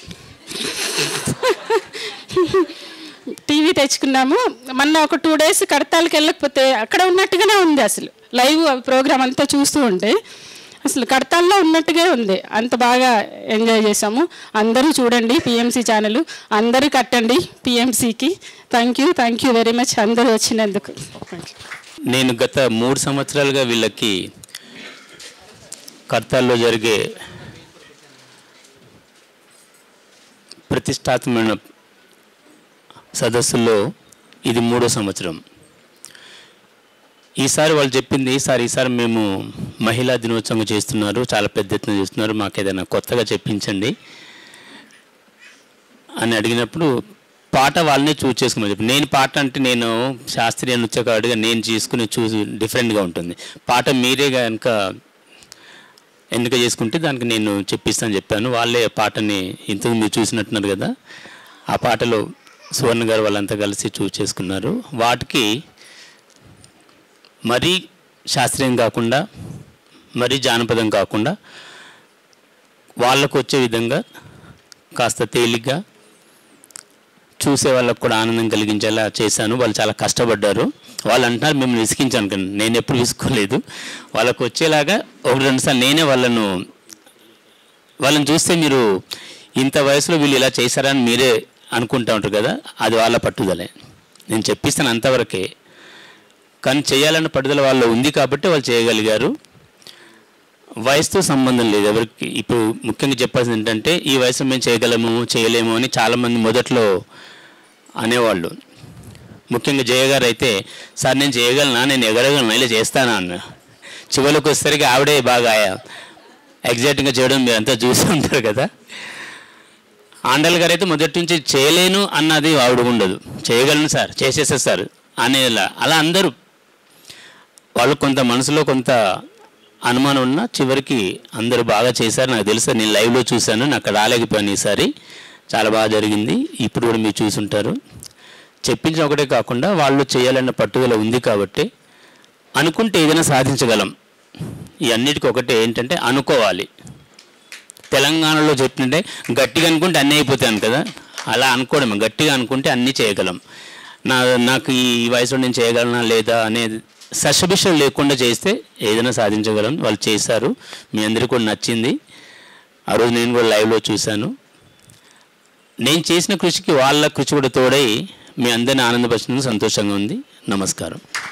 టీవీ తెచ్చుకున్నాము మొన్న ఒక టూ డేస్ కడతాలకి వెళ్ళకపోతే అక్కడ ఉన్నట్టుగానే ఉంది అసలు లైవ్ ప్రోగ్రామ్ అంతా చూస్తూ ఉంటే అసలు కడతాల్లో ఉన్నట్టుగా ఉంది అంత బాగా ఎంజాయ్ చేసాము అందరూ చూడండి పిఎంసి ఛానల్ అందరూ కట్టండి పిఎంసికి thank you thank you very much అందరూ వచ్చినందుకు నేను గత మూడు సంవత్సరాలుగా వీళ్ళకి కర్తాల్లో జరిగే ప్రతిష్టాత్మకమైన సదస్సుల్లో ఇది మూడో సంవత్సరం ఈసారి వాళ్ళు చెప్పింది ఈసారి ఈసారి మేము మహిళా దినోత్సవం చేస్తున్నారు చాలా పెద్ద ఎత్తున చేస్తున్నారు మాకు ఏదైనా కొత్తగా చెప్పించండి అని అడిగినప్పుడు పాట వాళ్ళనే చూస్ చేసుకోమని చెప్పి నేను పాట అంటే నేను శాస్త్రీయ నృత్యకారుడిగా నేను చేసుకుని చూసి డిఫరెంట్గా ఉంటుంది పాట మీరే కనుక ఎన్నిక చేసుకుంటే దానికి నేను చెప్పిస్తాను చెప్పాను వాళ్ళే పాటని ఇంతకు మీరు చూసినట్టున్నారు కదా ఆ పాటలో సువర్ణ గారు వాళ్ళంతా కలిసి చూస్ చేసుకున్నారు వాటికి మరీ శాస్త్రీయం కాకుండా మరీ జానపదం కాకుండా వాళ్ళకు వచ్చే విధంగా కాస్త తేలిగ్గా చూసే వాళ్ళకు కూడా ఆనందం కలిగించేలా చేశాను వాళ్ళు చాలా కష్టపడ్డారు వాళ్ళు అంటున్నారు మిమ్మల్ని విసిగించాను కానీ నేను ఎప్పుడు విసుకోలేదు వాళ్ళకు వచ్చేలాగా ఒకటి రెండు సార్లు నేనే వాళ్ళను వాళ్ళని చూస్తే మీరు ఇంత వయసులో వీళ్ళు ఇలా చేశారని మీరే అనుకుంటా ఉంటారు కదా అది వాళ్ళ పట్టుదలే నేను చెప్పిస్తాను అంతవరకే కానీ చేయాలన్న పట్టుదల వాళ్ళు ఉంది కాబట్టి వాళ్ళు చేయగలిగారు వయసుతో సంబంధం లేదు ఎవరికి ఇప్పుడు ముఖ్యంగా చెప్పాల్సింది ఏంటంటే ఈ వయసులో మేము చేయగలము చేయలేము అని చాలామంది మొదట్లో అనేవాళ్ళు ముఖ్యంగా జయ గారు అయితే సార్ నేను చేయగలనా నేను ఎగరగలను ఇలా చేస్తానా అన్న చివరికి వచ్చేసరికి ఆవిడే బాగా ఎగ్జాక్ట్గా చేయడం మీరు అంతా చూసి ఉంటారు కదా ఆండల్ గారు అయితే మొదటి నుంచి చేయలేను అన్నది ఆవిడ ఉండదు చేయగలను సార్ చేసేస్తారు సార్ అనేలా అలా అందరూ వాళ్ళు కొంత మనసులో కొంత అనుమానం ఉన్నా చివరికి అందరూ బాగా చేశారు నాకు తెలుసు నేను లైవ్లో చూశాను నాకు అక్కడ రాలేకపోయాను ఈసారి చాలా బాగా జరిగింది ఇప్పుడు కూడా మీరు చూసుంటారు చెప్పించిన ఒకటే కాకుండా వాళ్ళు చేయాలన్న పట్టుదల ఉంది కాబట్టి అనుకుంటే ఏదైనా సాధించగలం ఈ అన్నిటికీ ఒకటే ఏంటంటే అనుకోవాలి తెలంగాణలో చెప్పినట్టే గట్టిగా అనుకుంటే అన్నీ అయిపోతాను కదా అలా అనుకోవడం గట్టిగా అనుకుంటే అన్నీ చేయగలం నా నాకు ఈ వయసులో నేను చేయగలనా లేదా అనేది సశభిషం లేకుండా చేస్తే ఏదైనా సాధించగలం వాళ్ళు చేశారు మీ అందరికీ కూడా నచ్చింది ఆ రోజు నేను కూడా లైవ్లో చూశాను నేను చేసిన కృషికి వాళ్ళ కృషి కూడా తోడై మీ అందరిని ఆనందపరిచినందుకు సంతోషంగా ఉంది నమస్కారం